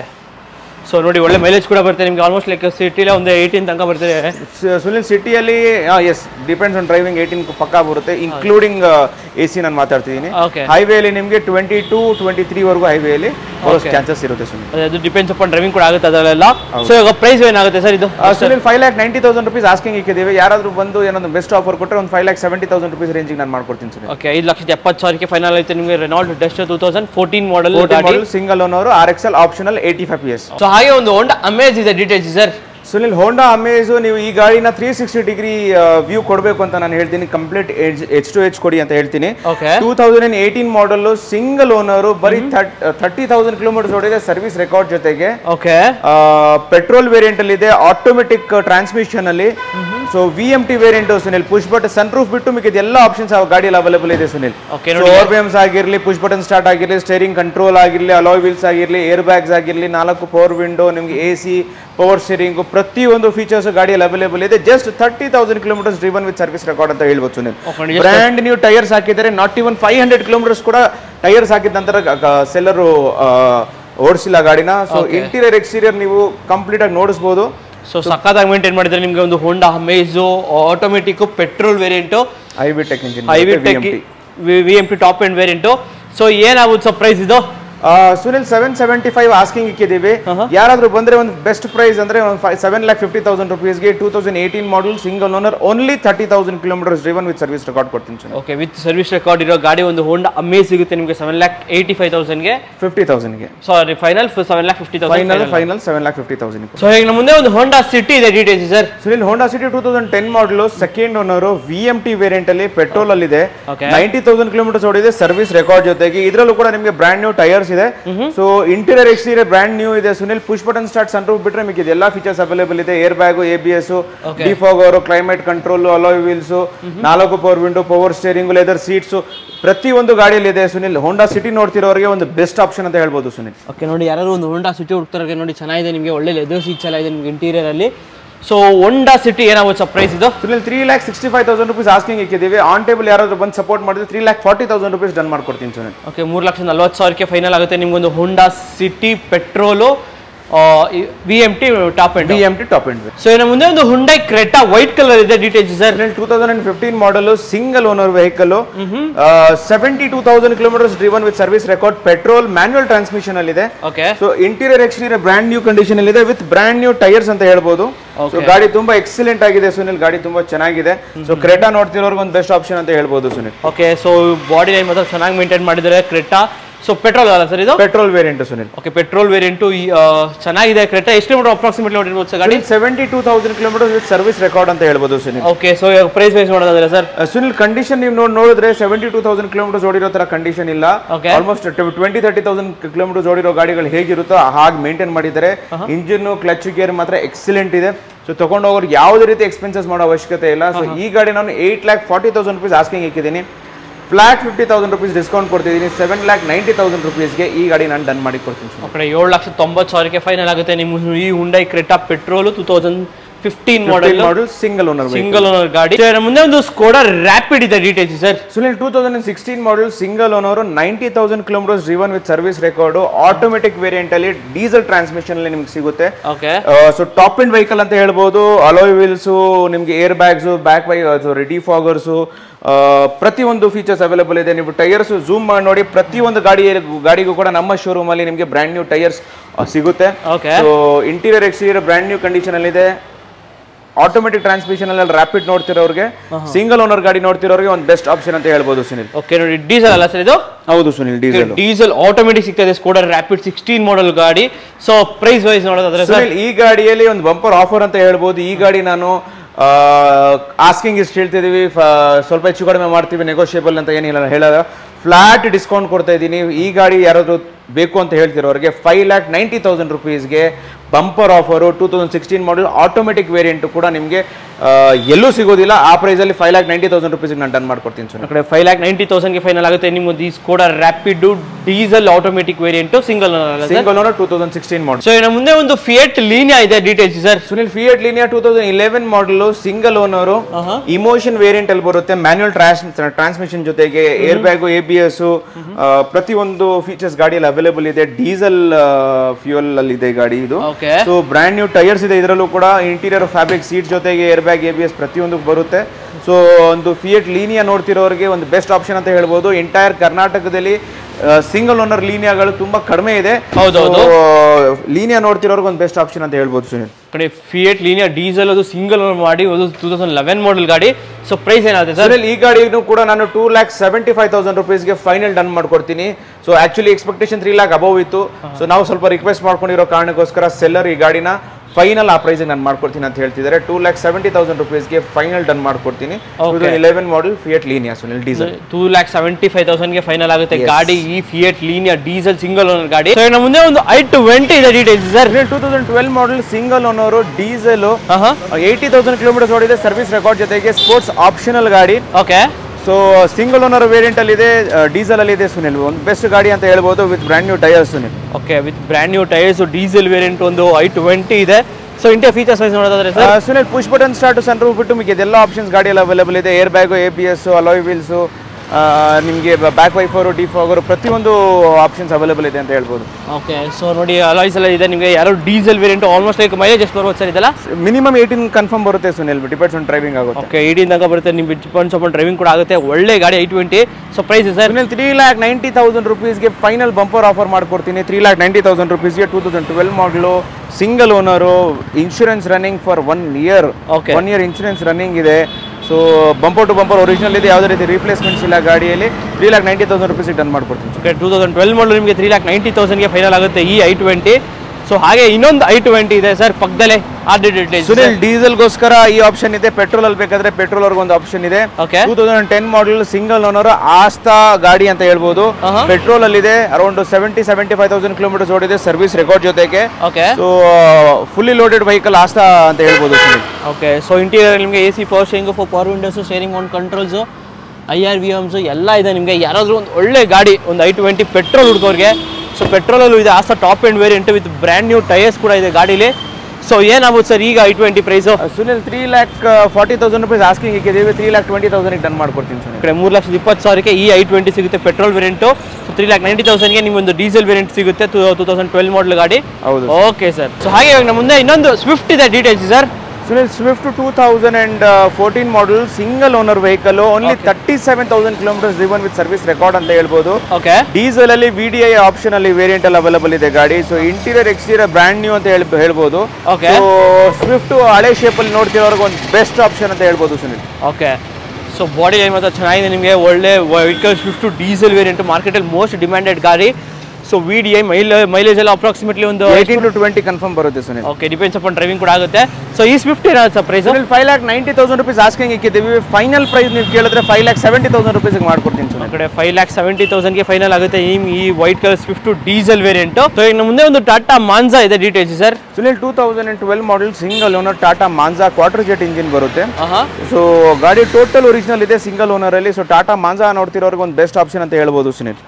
ಸೊ ನೋಡಿ ಒಳ್ಳೆ ಮೈಲೇಜ್ ಕೂಡ ಬರ್ತದೆ ನಿಮ್ಗೆ ಆಲ್ಮೋಸ್ಟ್ ಲೈಕ್ ಸಿಟಿಲೇ ಒಂದು ಏಯ್ಟೀನ್ ತನಕ ಬರ್ತಿದೆ ಸ- ಸುನಿಲ್ ಸಿಟಿಯಲ್ಲಿ ಎಸ್ ಡಿಪೆಂಡ್ಸ್ ಆನ್ ಡ್ರೈವಿಂಗ್ ಏಯ್ಟೀನ್ ಪಕ್ಕಾ ಬರುತ್ತೆ ಇನ್ಕ್ಲೂಡಿಂಗ್ ಎ ಸಿ ನಾನು ಮಾತಾಡ್ತಿದ್ದೀನಿ ಓಕೆ ಹೈವೇಲಿ ನಿಮಗೆ ಟ್ವೆಂಟಿ ಟು ಟ್ವೆಂಟಿ ತ್ರೀ ವರೆಗೂ ಹೈವೇಲಿ ಬರೋ Okay. ಚಾನ್ಸಸ್ ಇರುತ್ತೆ ಸುನಿಲ್ ಅದು ಡಿಪೆಂಡ್ಸ್ ಅಪಾನ್ ಡ್ರೈವಿಂಗ್ ಕೂಡ ಆಗುತ್ತೆ ಅದರಲ್ಲೆಲ್ಲ ಸೊ ಇವಾಗ ಪ್ರೈಸ್ ಏನಾಗುತ್ತೆ ಸರ್ ಇದು ಆ, Sunil five lakh ninety thousand rupees asking ಇಕ್ಕಿದ್ದೀವಿ ಯಾರಾದರೂ ಬಂದು ಏನೊಂದು ಬೆಸ್ಟ್ ಆಫರ್ ಕೊಟ್ಟರೆ ಒಂದು five lakh seventy thousand rupees ರೇಂಜಿಗೆ ನಾನು ಮಾಡ್ಕೊಡ್ತೀನಿ ಸುನಿಲ್ ಓಕೆ ಐದು ಲಕ್ಷದ ಎಪ್ಪತ್ತು ಸಾವಿರಕ್ಕೆ ಫೈನಲ್ ಆಯ್ತು ನಿಮಗೆ Renault Duster two thousand fourteen model ಗಾಡಿ model single owner R X L optional eighty five P S so ಹಾಗೆ ಒಂದು ಹೊಂಡ ಅಮೇಜ್ ಇದೆ details sir Sunil Honda Amaze ನೀವು ಈ ಗಾಡಿನ ತ್ರೀ ಸಿಕ್ಸ್ಟಿ ಡಿಗ್ರಿ ವ್ಯೂ ಕೊಡಬೇಕು ಅಂತ ನಾನು ಹೇಳ್ತೀನಿ ಕಂಪ್ಲೀಟ್ ಎಚ್ ಟು ಎಚ್ ಕೊಡಿ ಅಂತ ಹೇಳ್ತೀನಿ okay two thousand and eighteen model single owner ಬರೀ ಥರ್ಟಿ ತೌಸಂಡ್ ಕಿಲೋಮೀಟರ್ಸ್ ಓಡಿದೆ ಸರ್ವಿಸ್ ರೆಕಾರ್ಡ್ ಜೊತೆಗೆ ಓಕೆ ಪೆಟ್ರೋಲ್ ವೇರಿಯಂಟ್ ಅಲ್ಲಿ ಇದೆ ಆಟೋಮೆಟಿಕ್ ಟ್ರಾನ್ಸ್ಮಿಷನ್ ಅಲ್ಲಿ so V M T variant Sunil push button sunroof ಬಿಟ್ಟು ಮಿಕ್ಕಿದ ಎಲ್ಲ ಆಪ್ಷನ್ಸ್ ಗಾಡಿಯಲ್ಲಿ ಅವೈಲೇಬಲ್ ಇದೆ ಸುನಿಲ್ Okay, ಓವರ್ ಬೇಮ್ಸ್ ಆಗಿರಲಿ ಪುಷ್ ಬಟನ್ ಸ್ಟಾರ್ಟ್ ಆಗಿರಲಿ ಸ್ಟೇರಿಂಗ್ ಕಂಟ್ರೋಲ್ ಆಗಿರಲಿ ಅಲಾಯ್ ವೀಲ್ಸ್ ಆಗಿರಲಿ ಏರ್ ಬ್ಯಾಗ್ಸ್ ಆಗಿರಲಿ ನಾಲ್ಕು ಪವರ್ ವಿಂಡೋ ನಿಮಗೆ ಎ ಸಿ ಪವರ್ ಸ್ಟೇರಿಂಗು ಪ್ರತಿಯೊಂದು ಫೀಚರ್ಸ್ ಗಾಡಿಯಲ್ಲಿ ಅವೈಲೇಬಲ್ ಇದೆ just thirty thousand kilometres driven with service record ಅಂತ ಹೇಳ್ಬೋದು Sunil Okay, just- brand new tyres ಹಾಕಿದ್ದಾರೆ not even five hundred kilometres ಕೂಡ ಟೈರ್ಸ್ ಹಾಕಿದ ನಂತರ ಸೆಲ್ಲರು ಓಡಿಸಿಲ್ಲ ಗಾಡಿನ ಸೊ ಇಂಟೀರಿಯರ್ ಎಕ್ಸ್ಟೀರಿಯರ್ ನೀವು ಕಂಪ್ಲೀಟ್ ಆಗಿ ನೋಡಿಸ್ಬೋದು ಸೊ ಸಕ್ಕತ್ತಾಗಿ ಮೇಂಟೈನ್ ಮಾಡಿದ್ರೆ ನಿಮಗೆ ಒಂದು Honda Amaze automatic petrol variant hybrid tech engine iVTEC V M P top end variant so ಏನಾಗುತ್ತೆ ಸರ್ ಪ್ರೈಸ್ ಇದು Sunil seven seventy five asking ಇಕ್ಕಿದ್ದೀವಿ ಯಾರಾದ್ರೂ ಬಂದ್ರೆ ಒಂದು ಬೆಸ್ಟ್ ಪ್ರೈಸ್ ಅಂದ್ರೆ ಒಂದು ಸೆವೆನ್ ಲ್ಯಾಕ್ ಫಿಫ್ಟಿ ತೌಸಂಡ್ ರುಪೀಸ್ಗೆ two thousand eighteen model single owner only thirty thousand kilometres driven with service record ಕೊಡ್ತೀನಿ Sunil okay with service record ಇರೋ ಗಾಡಿ ಒಂದು ಹೋಂಡಾ ಅಮೇಜ್ ಸಿಗುತ್ತೆ ನಿಮಗೆ ಸೆವೆನ್ ಲ್ಯಾಕ್ ಏಯ್ಟಿ ಫೈವ್ ತೌಸಂಡ್ಗೆ ಫಿಫ್ಟಿ ತೌಸಂಡ್ಗೆ sorry final seven lakh fifty final thousand final seven lakh fifty thousand so ಈಗ ನಮ್ಮ ಮುಂದೆ ಒಂದು ಹೋಂಡಾ ಸಿಟಿ ಇದೆ details sir Sunil Honda City two thousand ten model second owner V M T variant ಅಲ್ಲಿ petrol ಅಲ್ಲಿ ಇದೆ Okay. ನೈಂಟಿ ತೌಸಂಡ್ ಕಿಲೋಮೀಟರ್ಸ್ ಓಡಿದೆ service record ಜೊತೆಗೆ ಇದರಲ್ಲೂ ಕೂಡ ನಿಮಗೆ ಬ್ರ್ಯಾಂಡ್ ನ್ಯೂ ಟೈರ್ಸ್ ಟೈರ್ಸ್ ಇದೆ so interior exterior brand new ಇದೆ Sunil push button start sunroof ಬಿಟ್ರೆ ನಿಮಗೆ ಇದೆಲ್ಲ ಫೀಚರ್ಸ್ ಅವೈಲೇಬಲ್ ಇದೆ air bag A B S Okay. Defog ಅವರು ಕ್ಲೈಮೇಟ್ ಕಂಟ್ರೋಲ್ ಅಲಾಯ್ ವೀಲ್ಸ್ ನಾಲ್ಕು power window power steering leather seats ಪ್ರತಿ ಒಂದು ಗಾಡಿಯಲ್ಲಿ ಇದೆ ಸುನಿಲ್ ಹೋಂಡಾ ಸಿಟಿ ನೋಡ್ತಿರೋರಿಗೆ ಒಂದು ಬೆಸ್ಟ್ ಆಪ್ಷನ್ ಅಂತ ಹೇಳ್ಬೋದು ಸುನಿಲ್ ಓಕೆ ನೋಡಿ ಯಾರು ಒಂದು ಹೋಂಡಾ ಸಿಟಿ ಹುಡ್ತಾರೆ ನೋಡಿ ಚೆನ್ನಾಗಿದೆ ನಿಮಗೆ ಒಳ್ಳೆ ಲೆದರ್ ಸೀಟ್ಸ್ ಎಲ್ಲ ಇದೆ ನಿಮಗೆ ಇಂಟೀರಿಯರ್ ಅಲ್ಲಿ ಸೊ ಹೋಂಡಾ ಸಿಟಿ ಏನಾಗುತ್ತೆ ಸರ್ ಪ್ರೈಸ್ ಇದು Sunil three lakh sixty five thousand rupees asking ಇಕ್ಕಿದ್ದೀವಿ ಆನ್ ಟೇಬಲ್ ಯಾರಾದ್ರೂ ಬಂದು ಸಪೋರ್ಟ್ ಮಾಡಿದ್ರೆ three lakh forty thousand rupees done ಮಾಡ್ಕೊಡ್ತೀನಿ ಸುನಿಲ್ ಓಕೆ ಮೂರು ಲಕ್ಷ ನಲ್ವತ್ತು ಸಾವಿರಕ್ಕೆ ಫೈನಲ್ ಆಗುತ್ತೆ ನಿಮ್ಗೊಂದು Honda City petrol V M T top end B M T top end so ಇನ್ನು ಮುಂದೆ ಒಂದು ಹುಂಡೈ ಕ್ರೆಟಾ ವೈಟ್ ಕಲರ್ ಇದೆ details sir two thousand and fifteen model single owner vehicle seventy two thousand kilometres driven with service record petrol manual transmission ಅಲ್ಲಿ ಇದೆ okay so interior exterior brand new condition ಅಲ್ಲಿ ಇದೆ with brand new tyres ಅಂತ ಹೇಳ್ಬೋದು so Okay. ಗಾಡಿ ತುಂಬಾ excellent ಆಗಿದೆ ಸುನಿಲ್ ಗಾಡಿ ತುಂಬಾ ಚೆನ್ನಾಗಿದೆ ಸೊ ಕ್ರೆಟಾ ನೋಡ್ತಿರೋರ್ಗೆ ಒಂದು ಬೆಸ್ಟ್ ಆಪ್ಷನ್ ಅಂತ ಹೇಳ್ಬೋದು Sunil okay so body line ಮಾತ್ರ ಚೆನ್ನಾಗಿ ಮೇಂಟೈನ್ ಮಾಡಿದ್ದಾರೆ ಕ್ರೆಟಾ ಸೊ ಪೆಟ್ರೋಲ್ ಅಲ್ಲ ಸರ್ ಇದು petrol variant Sunil okay petrol variant ಚೆನ್ನಾಗಿದೆ ಕ್ರೆಟಾ ಎಷ್ಟು ಕಿಲೋಮೀಟರ್ ಅಪ್ರಾಕ್ಸಿಮೇಟ್ಲಿ ಹೊಡಿರ್ಬೋದು ಸರ್ ಗಾಡಿ seventy two thousand kilometre with service record ಅಂತ ಹೇಳ್ಬೋದು Sunil okay so price wise ನೋಡೋದಾದ್ರೆ ಸರ್ Uh, ಸುನಿಲ್ ಕಂಡೀಷನ್ ನೀವು ನೋಡಿ ನೋಡಿದ್ರೆ ಸೆವೆಂಟಿ ಟೂ ತೌಸಂಡ್ ಕಿಲೋಮೀಟರ್ಸ್ ಓಡಿರೋ ತರ ಕಂಡೀಷನ್ ಇಲ್ಲ Okay. Almost twenty thirty thousand kilometres ಓಡಿರೋ ಗಾಡಿಗಳು ಹೇಗಿರುತ್ತೋ ಹಾಗೆ ಮೇಂಟೈನ್ ಮಾಡಿದ್ದಾರೆ ಇಂಜಿನ್ ಕ್ಲಚ್ ಗೇರ್ ಮಾತ್ರ ಎಕ್ಸಲೆಂಟ್ ಇದೆ ಸೊ ತಗೊಂಡೋಗೋರು ಯಾವುದೇ ರೀತಿ ಎಕ್ಸ್ಪೆನ್ಸಸ್ ಮಾಡೋ ಅವಶ್ಯಕತೆ ಇಲ್ಲ ಸೊ ಈ ಗಾಡಿ ನಾನು eight lakh forty thousand rupees asking ಇಕ್ಕಿದ್ದೀನಿ flat fifty thousand rupees discount ಕೊಡ್ತಿದ್ದೀನಿ ಸೆವೆನ್ ಲ್ಯಾಕ್ ನೈಂಟಿ ತೌಸಂಡ್ ರುಪೀಸ್ಗೆ ಈ ಗಾಡಿ ನಾನು ಡನ್ ಮಾಡಿ ಕೊಡ್ತೀನಿ ಆ ಕಡೆ ಏಳು ಲಕ್ಷ ತೊಂಬತ್ತು ಸಾವಿರಕ್ಕೆ ಫೈನಲ್ ಆಗುತ್ತೆ ನಿಮ್ಮ ಈ Hyundai Creta petrol two thousand fifteen model model single owner single owner ಗಾಡಿ So, ಇದ್ರ ಮುಂದೆ ಒಂದು ಸ್ಕೋಡಾ ರ್ಯಾಪಿಡ್ ಇದೆ details sir Sunil two thousand and sixteen model single owner ninety thousand kilometres driven with service record automatic variant ಅಲ್ಲಿ diesel transmission ಅಲ್ಲಿ ನಿಮ್ಗೆ ಸಿಗುತ್ತೆ okay so top end vehicle ಅಂತ ಹೇಳ್ಬೋದು ಅಲಾಯ್ ವೀಲ್ಸು ನಿಮಗೆ ಏರ್ ಬ್ಯಾಗ್ಸು ಬ್ಯಾಕ್ ವೈ defoggers ಪ್ರತಿಯೊಂದು features available ಇದೆ ನೀವು ಟೈರ್ಸ್ ಝೂಮ್ ಮಾಡಿ ನೋಡಿ ಪ್ರತಿಯೊಂದು ಗಾಡಿ ಗಾಡಿಗೂ ಕೂಡ ನಮ್ಮ ಶೋರೂಮ್ ಅಲ್ಲಿ ನಿಮಗೆ ಬ್ರ್ಯಾಂಡ್ ನ್ಯೂ ಟೈರ್ಸ್ ಸಿಗುತ್ತೆ okay so interior exterior brand new condition ಅಲ್ಲಿ ಇದೆ ಆಟೋಮೆಟಿಕ್ ಟ್ರಾನ್ಸ್ಮಿಷನ್ ಅಲ್ಲಿ ರ್ಯಾಪಿಡ್ ನೋಡ್ತಿರೋರಿಗೆ ಸಿಂಗಲ್ ಓನರ್ ಗಾಡಿ ನೋಡ್ತಿರೋರಿಗೆ ಒಂದು ಬೆಸ್ಟ್ ಆಪ್ಷನ್ ಅಂತ ಹೇಳ್ಬೋದು ಸುನಿಲ್ ಓಕೆ ನೋಡಿ ಡೀಸೆಲ್ ಅಲ್ಲ ಸರ್ ಇದು ಹೌದು ಸುನಿಲ್ ಡೀಸೆಲ್ ಡೀಸೆಲ್ ಆಟೋಮೆಟಿಕ್ ಸಿಗ್ತದೆ ಸ್ಕೋಡಾ ರ್ಯಾಪಿಡ್ ಸಿಕ್ಸ್ಟೀನ್ ಮಾಡೆಲ್ ಗಾಡಿ ಸೊ ಪ್ರೈಸ್ ವೈಸ್ ನೋಡೋದಾದ್ರೆ ಸರ್ ಸುನಿಲ್ ಈ ಗಾಡಿಯಲ್ಲಿ ಒಂದು ಬಂಪರ್ ಆಫರ್ ಅಂತ ಹೇಳ್ಬೋದು ಈ ಗಾಡಿ ನಾನು ಆಸ್ಕಿಂಗ್ ಇಷ್ಟು ಹೇಳ್ತಿದೀವಿ ಫ- ಸ್ವಲ್ಪ ಹೆಚ್ಚು ಕಡಿಮೆ ಮಾಡ್ತೀವಿ ನೆಗೋಷಿಯಬಲ್ ಅಂತ ಏನಿಲ್ಲ ಹೇಳಲ್ಲ ಫ್ಲಾಟ್ ಡಿಸ್ಕೌಂಟ್ ಕೊಡ್ತಾ ಇದ್ದೀನಿ ಈ ಗಾಡಿ ಯಾರಾದರೂ ಬೇಕು ಅಂತ ಹೇಳ್ತಿರೋರಿಗೆ ಫೈವ್ ಲ್ಯಾಕ್ ನೈಂಟಿ ತೌಸಂಡ್ ರುಪೀಸ್ಗೆ bumper offer two thousand sixteen model automatic variant ಕೂಡ ನಿಮಗೆ ಎಲ್ಲೂ ಸಿಗೋದಿಲ್ಲ ಆ ಪ್ರೈಸಲ್ಲಿ ಫೈವ್ ಲ್ಯಾಕ್ ನೈಂಟಿ ತೌಸಂಡ್ ರುಪೀಸ್ಗೆ ನಾನು ಡನ್ ಮಾಡ್ಕೊಡ್ತೀನಿ ಆ ಸುನಿಲ್ ಕಡೆ ಫೈವ್ ಲ್ಯಾಕ್ ನೈಂಟಿ ತೌಸಂಡ್ಗೆ ಫೈನಲ್ ಆಗುತ್ತೆ ನಿಮ್ಮದು ಈ Skoda Rapid diesel automatic variant single ಅಲ್ಲ sir single owner two thousand sixteen model so ಇನ್ನು ಮುಂದೆ ಒಂದು ಫಿಯೇಟ್ ಲೀನಿಯಾ ಇದೆ details sir Sunil Fiat Linea two thousand eleven model single owner emotion variant ಅಲ್ಲಿ ಬರುತ್ತೆ ಮ್ಯಾನ್ಯುವಲ್ ಟ್ರಾನ್ಸ್ಮಿಷನ್ ಜೊತೆಗೆ air bag A B S ಪ್ರತಿಯೊಂದು features ಗಾಡಿಯಲ್ಲಿ ಅವೈಲೇಬಲ್ ಇದೆ ಡೀಸೆಲ್ ಫ್ಯೂಯಲ್ ಅಲ್ಲಿ ಇದೆ ಗಾಡಿ ಇದು okay so brand new tyres ಇದೆ ಇದರಲ್ಲೂ ಕೂಡ ಇಂಟೀರಿಯರ್ ಫ್ಯಾಬ್ರಿಕ್ ಸೀಟ್ ಜೊತೆಗೆ air bag A B S ಪ್ರತಿಯೊಂದು ಬರುತ್ತೆ ಸೊ ಒಂದು ಫಿಯಟ್ ಲೀನಿಯಾ ನೋಡ್ತಿರೋರಿಗೆ ಒಂದು ಬೆಸ್ಟ್ ಆಪ್ಷನ್ ಅಂತ ಹೇಳ್ಬೋದು ಎಂಟೈರ್ ಕರ್ನಾಟಕದಲ್ಲಿ ಸಿಂಗಲ್ ಓನರ್ ಲೀನಿಯಾಗಳು ತುಂಬಾ ಕಡಿಮೆ ಇದೆ ಹೌದೌದು. ಲೀನಿಯಾ ನೋಡ್ತಿರೋರ್ಗೆ ಒಂದು ಬೆಸ್ಟ್ ಆಪ್ಷನ್ ಅಂತ ಹೇಳ್ಬೋದು ಸುನಿಲ್ ಕಡೆ ಫಿಯೇಟ್ ಲೀನಿಯಾ ಡೀಸೆಲ್ ಅದು ಸಿಂಗಲ್ ಮಾಡಿ ಅದು ಟೂ ತೌಸಂಡ್ ಲೆವೆನ್ ಮಾಡೆಲ್ ಗಾಡಿ ಸೊ ಪ್ರೈಸ್ ಏನಾಗುತ್ತೆ ಸರ್ ಸರ್ ಈ ಗಾಡಿನೂ ಕೂಡ ನಾನು two lakh seventy five thousand ರುಪೀಸ್ಗೆ ಫೈನಲ್ ಡನ್ ಮಾಡ್ಕೊಡ್ತೀನಿ so actually expectation three lakh above ಇತ್ತು ಸೊ ನಾವು ಸ್ವಲ್ಪ ರಿಕ್ವೆಸ್ಟ್ ಮಾಡ್ಕೊಂಡಿರೋ ಕಾರಣಕ್ಕೋಸ್ಕರ ಸೆಲ್ಲರ್ ಈ ಗಾಡಿನ ಫೈನಲ್ ಆ ಪ್ರೈಸ್ ನಾನು ಮಾಡ್ಕೊಡ್ತೀನಿ ಅಂತ ಹೇಳ್ತಿದ್ದಾರೆ ಟೂ ಲ್ಯಾಕ್ ಸೆವೆಂಟಿ ತೌಸಂಡ್ ರುಪೀಸ್ಗೆ ಫೈನಲ್ ಡನ್ ಮಾಡ್ಕೊಡ್ತೀನಿ Okay. Eleven model Fiat Linea Sunil diesel two lakh seventy five ತೌಸಂಡ್ಗೆ ಫೈನಲ್ ಆಗುತ್ತೆ ಗಾಡಿ ಈ Fiat Linea diesel single owner ಗಾಡಿ ಸೊ ಇನ್ನು ಮುಂದೆ ಒಂದು ಐ ಟ್ವೆಂಟಿ ಇದೆ details sir two thousand twelve model single owner diesel ಹಾಂ ಏಯ್ಟಿ ತೌಸಂಡ್ ಕಿಲೋಮೀಟರ್ಸ್ ಓಡಿದೆ ಸರ್ವಿಸ್ ರೆಕಾರ್ಡ್ ಜೊತೆಗೆ ಸ್ಪೋರ್ಟ್ಸ್ ಆಪ್ಷನಲ್ ಗಾಡಿ okay so single owner variant ಅಲ್ಲಿ ಇದೆ ಡೀಸೆಲ್ ಅಲ್ಲಿ ಇದೆ ಸುನಿಲ್ ಒಂದು ಬೆಸ್ಟ್ ಗಾಡಿ ಅಂತ ಹೇಳ್ಬೋದು with brand new tyres Sunil okay with brand new tyres diesel variant ಒಂದು ಐ ಟ್ವೆಂಟಿ ಇದೆ ಸೊ ಇಂಡಿಯಾ ಫೀಚರ್ಸ್ ವೈಸ್ ನೋಡೋದಾದ್ರೆ ಸರ್ ಆ, Sunil push button start sunroof ಬಿಟ್ಟು ನಿಮಗೆ ಎಲ್ಲ ಆಪ್ಷನ್ಸ್ ಗಾಡಿಯಲ್ಲಿ ಅವೈಲೇಬಲ್ ಇದೆ air bag A B S alloy wheels ನಿಮಗೆ ಬ್ಯಾಕ್ ವೈಫರು ಡಿಫಾಗರು ಪ್ರತಿಯೊಂದು ಆಪ್ಷನ್ಸ್ ಅವೈಲೇಬಲ್ ಇದೆ ಅಂತ ಹೇಳ್ಬೋದು ಓಕೆ ಸೊ ನೋಡಿ ಅಲಾಯ್ಸ್ ಎಲ್ಲ ಇದೆ ನಿಮಗೆ ಯಾರೋ diesel variant almost like mileage ಎಷ್ಟು ಬರ್ಬೋದು ಸರ್ ಇದೆಲ್ಲ ಮಿನಿಮಮ್ ಏಯ್ಟೀನ್ ಕನ್ಫರ್ಮ್ ಬರುತ್ತೆ ಸುನಿಲ್ ಡಿಪೆಂಡ್ಸ್ ಆನ್ ಡ್ರೈವಿಂಗ್ ಆಗುತ್ತೆ ಓಕೆ ಏಯ್ಟೀನ್ದಾಗ ಬರುತ್ತೆ ನಿಮ್ಗೆ ಡಿಪೆಂಡ್ಸ್ ಅಪಾನ್ ಡ್ರೈವಿಂಗ್ ಕೂಡ ಆಗುತ್ತೆ ಒಳ್ಳೆ ಗಾಡಿ i twenty so price sir Sunil three lakh ninety thousand ರುಪೀಸ್ಗೆ ಫೈನಲ್ ಬಂಪರ್ ಆಫರ್ ಮಾಡ್ಕೊಡ್ತೀನಿ ತ್ರೀ ಲ್ಯಾಕ್ ನೈಂಟಿ ತೌಸಂಡ್ ರುಪೀಸ್ಗೆ two thousand twelve model single owner insurance running for one year Okay. One year insurance running ಇದೆ so bumper to bumper original ಇದೆ ಯಾವುದೇ ರೀತಿ replacements ಇಲ್ಲ ಗಾಡಿಯಲ್ಲಿ three lakh ninety thousand ರುಪೀಸಿಗೆ done ಮಾಡ್ಕೊಡ್ತೀನಿ okay two thousand twelve model ನಿಮಗೆ three lakh ninety ತೌಸಂಡ್ಗೆ ಫೈನಲ್ ಆಗುತ್ತೆ ಈ ಐ ಟ್ವೆಂಟಿ ಸೊ ಹಾಗೆ ಇನ್ನೊಂದು ಐ ಟ್ವೆಂಟಿ ಇದೆ ಸರ್ ಪಕ್ಕದಲ್ಲೇ ಆರ್ ಡಿ ಡೀಟೇಲ್ಸ್ ಸುನಿಲ್ ಡೀಸೆಲ್ಗೋಸ್ಕರ ಈ ಆಪ್ಷನ್ ಇದೆ ಪೆಟ್ರೋಲ್ ಅಲ್ಲಿ ಬೇಕಾದ್ರೆ ಪೆಟ್ರೋಲ್ ಅವ್ರಿಗೆ ಒಂದು ಆಪ್ಷನ್ ಇದೆ okay two thousand ten model single owner Asta ಗಾಡಿ ಅಂತ ಹೇಳ್ಬೋದು ಆಹಾ. ಪೆಟ್ರೋಲ್ ಅಲ್ಲಿ ಇದೆ around seventy seventy five thousand kilometres ಓಡಿದೆ ಸರ್ವಿಸ್ ರೆಕಾರ್ಡ್ ಜೊತೆಗೆ okay so fully loaded vehicle Asta ಅಂತ ಹೇಳ್ಬೋದು ಸುನಿಲ್ ಓಕೆ ಸೊ ಇಂಟೀರಿಯರ್ ನಿಮಗೆ A C power steering four power windows steering on controls I R V Ms ಎಲ್ಲ ಇದೆ ನಿಮಗೆ ಯಾರಾದರೂ ಒಂದು ಒಳ್ಳೆ ಗಾಡಿ ಒಂದು ಐ ಟ್ವೆಂಟಿ ಪೆಟ್ರೋಲ್ ಹುಡುಗೋರಿಗೆ ಸೊ ಪೆಟ್ರೋಲಲ್ಲೂ ಇದೆ Asta top end variant with brand new tyres ಕೂಡ ಇದೆ ಗಾಡೀಲಿ ಸೊ ಏನಾಗುತ್ತೆ ಸರ್ ಈಗ i twenty price Sunil three lakh forty thousand rupees asking ಇಕ್ಕಿದ್ದೀವಿ three lakh twenty thousand done ಮಾಡ್ಕೊಡ್ತೀನಿ ಸುನಿಲ್ ಕಡೆ ಮೂರು ಲಕ್ಷದ ಇಪ್ಪತ್ತು ಸಾವಿರಕ್ಕೆ ಈ ಐ ಟ್ವೆಂಟಿ ಸಿಗುತ್ತೆ petrol variant so three lakh ninety ತೌಸಂಡ್ಗೆ ನಿಮ್ಮೊಂದು ಡೀಸೆಲ್ ವೇರಿಯಂಟ್ ಸಿಗುತ್ತೆ two two thousand twelve model ಗಾಡಿ ಹೌದು ಓಕೆ ಸರ್ ಸೊ ಹಾಗೆ ಇವಾಗ ನಮ್ಮ ಮುಂದೆ ಇನ್ನೊಂದು ಸ್ವಿಫ್ಟ್ ಇದೆ details sir Sunil Swift two thousand and fourteen model single owner vehicle only thirty seven thousand kilometres driven with service record ಅಂತ ಹೇಳ್ಬೋದು ಓಕೆ ಡೀಸೆಲ್ ಅಲ್ಲಿ ವಿ ಡಿ ಐ ಆಪ್ಷನ್ ಅಲ್ಲಿ ವೇರಿಯಂಟ್ ಅಲ್ಲಿ ಅವೈಲಬಲ್ ಇದೆ ಗಾಡಿ so interior exterior brand new ಅಂತ ಹೇಳ್- ಹೇಳ್ಬೋದು Okay. ಸೊ ಸ್ವಿಫ್ಟ್ ಹಳೆ ಶೇಪ್ ಅಲ್ಲಿ ನೋಡ್ತಿರೋರ್ಗೆ ಒಂದು ಬೆಸ್ಟ್ ಆಪ್ಷನ್ ಅಂತ ಹೇಳ್ಬೋದು Sunil okay so body line ಮಾತ್ರ ಚೆನ್ನಾಗಿದೆ ನಿಮಗೆ ಒಳ್ಳೆ ವೆಹಿಕಲ್ ಸ್ವಿಫ್ಟ್ ಡೀಸೆಲ್ ವೇರಿಯಂಟ್ ಮಾರ್ಕೆಟಲ್ಲಿ ಮೋಸ್ಟ್ ಡಿಮ್ಯಾಂಡೆಡ್ ಗಾಡಿ so V D I mile mileage ಎಲ್ಲ ಅಪ್ರಾಕ್ಸಿಮೇಟ್ಲಿ ಒಂದು ಏಯ್ಟೀನ್ ಟು ಟ್ವೆಂಟಿ ಕನ್ಫರ್ಮ್ ಬರುತ್ತೆ Sunil okay depends upon driving ಕೂಡ ಆಗುತ್ತೆ ಸೊ ಈ ಸ್ವಿಫ್ಟ್ ಏನಾಗುತ್ತೆ sir price Sunil five lakh ninety thousand rupees asking ಇಕ್ಕಿದ್ದೀವಿ ಫೈನಲ್ ಪ್ರೈಸ್ ನೀವು ಕೇಳಿದ್ರೆ five lakh seventy thousand rupees ಮಾಡ್ಕೊಡ್ತೀನಿ ಆ ಸುನಿಲ್ ಕಡೆ ಫೈವ್ ಲ್ಯಾಕ್ ಸೆವೆಂಟಿ ತೌಸಂಡ್ಗೆ ಫೈನಲ್ ಆಗುತ್ತೆ ಈ ಈ white colour Swift diesel variant so ಇನ್ನು ಮುಂದೆ ಒಂದು ಟಾಟಾ ಮಾನ್ಸಾ ಇದೆ details sir Sunil two thousand and twelve model single owner Tata Manza quarter jet engine ಬರುತ್ತೆ ಹಾಂ ಸೊ ಗಾಡಿ ಟೋಟಲ್ ಒರಿಜಿನಲ್ ಇದೆ ಸಿಂಗಲ್ ಓನರ್ ಅಲ್ಲಿ ಸೊ ಟಾಟಾ ಮಾನ್ಸಾ ನೋಡ್ತಿರೋರ್ಗೆ ಒಂದು ಬೆಸ್ಟ್ ಆಪ್ಷನ್ ಅಂತ ಹೇಳ್ಬೋದು ಸುನಿಲ್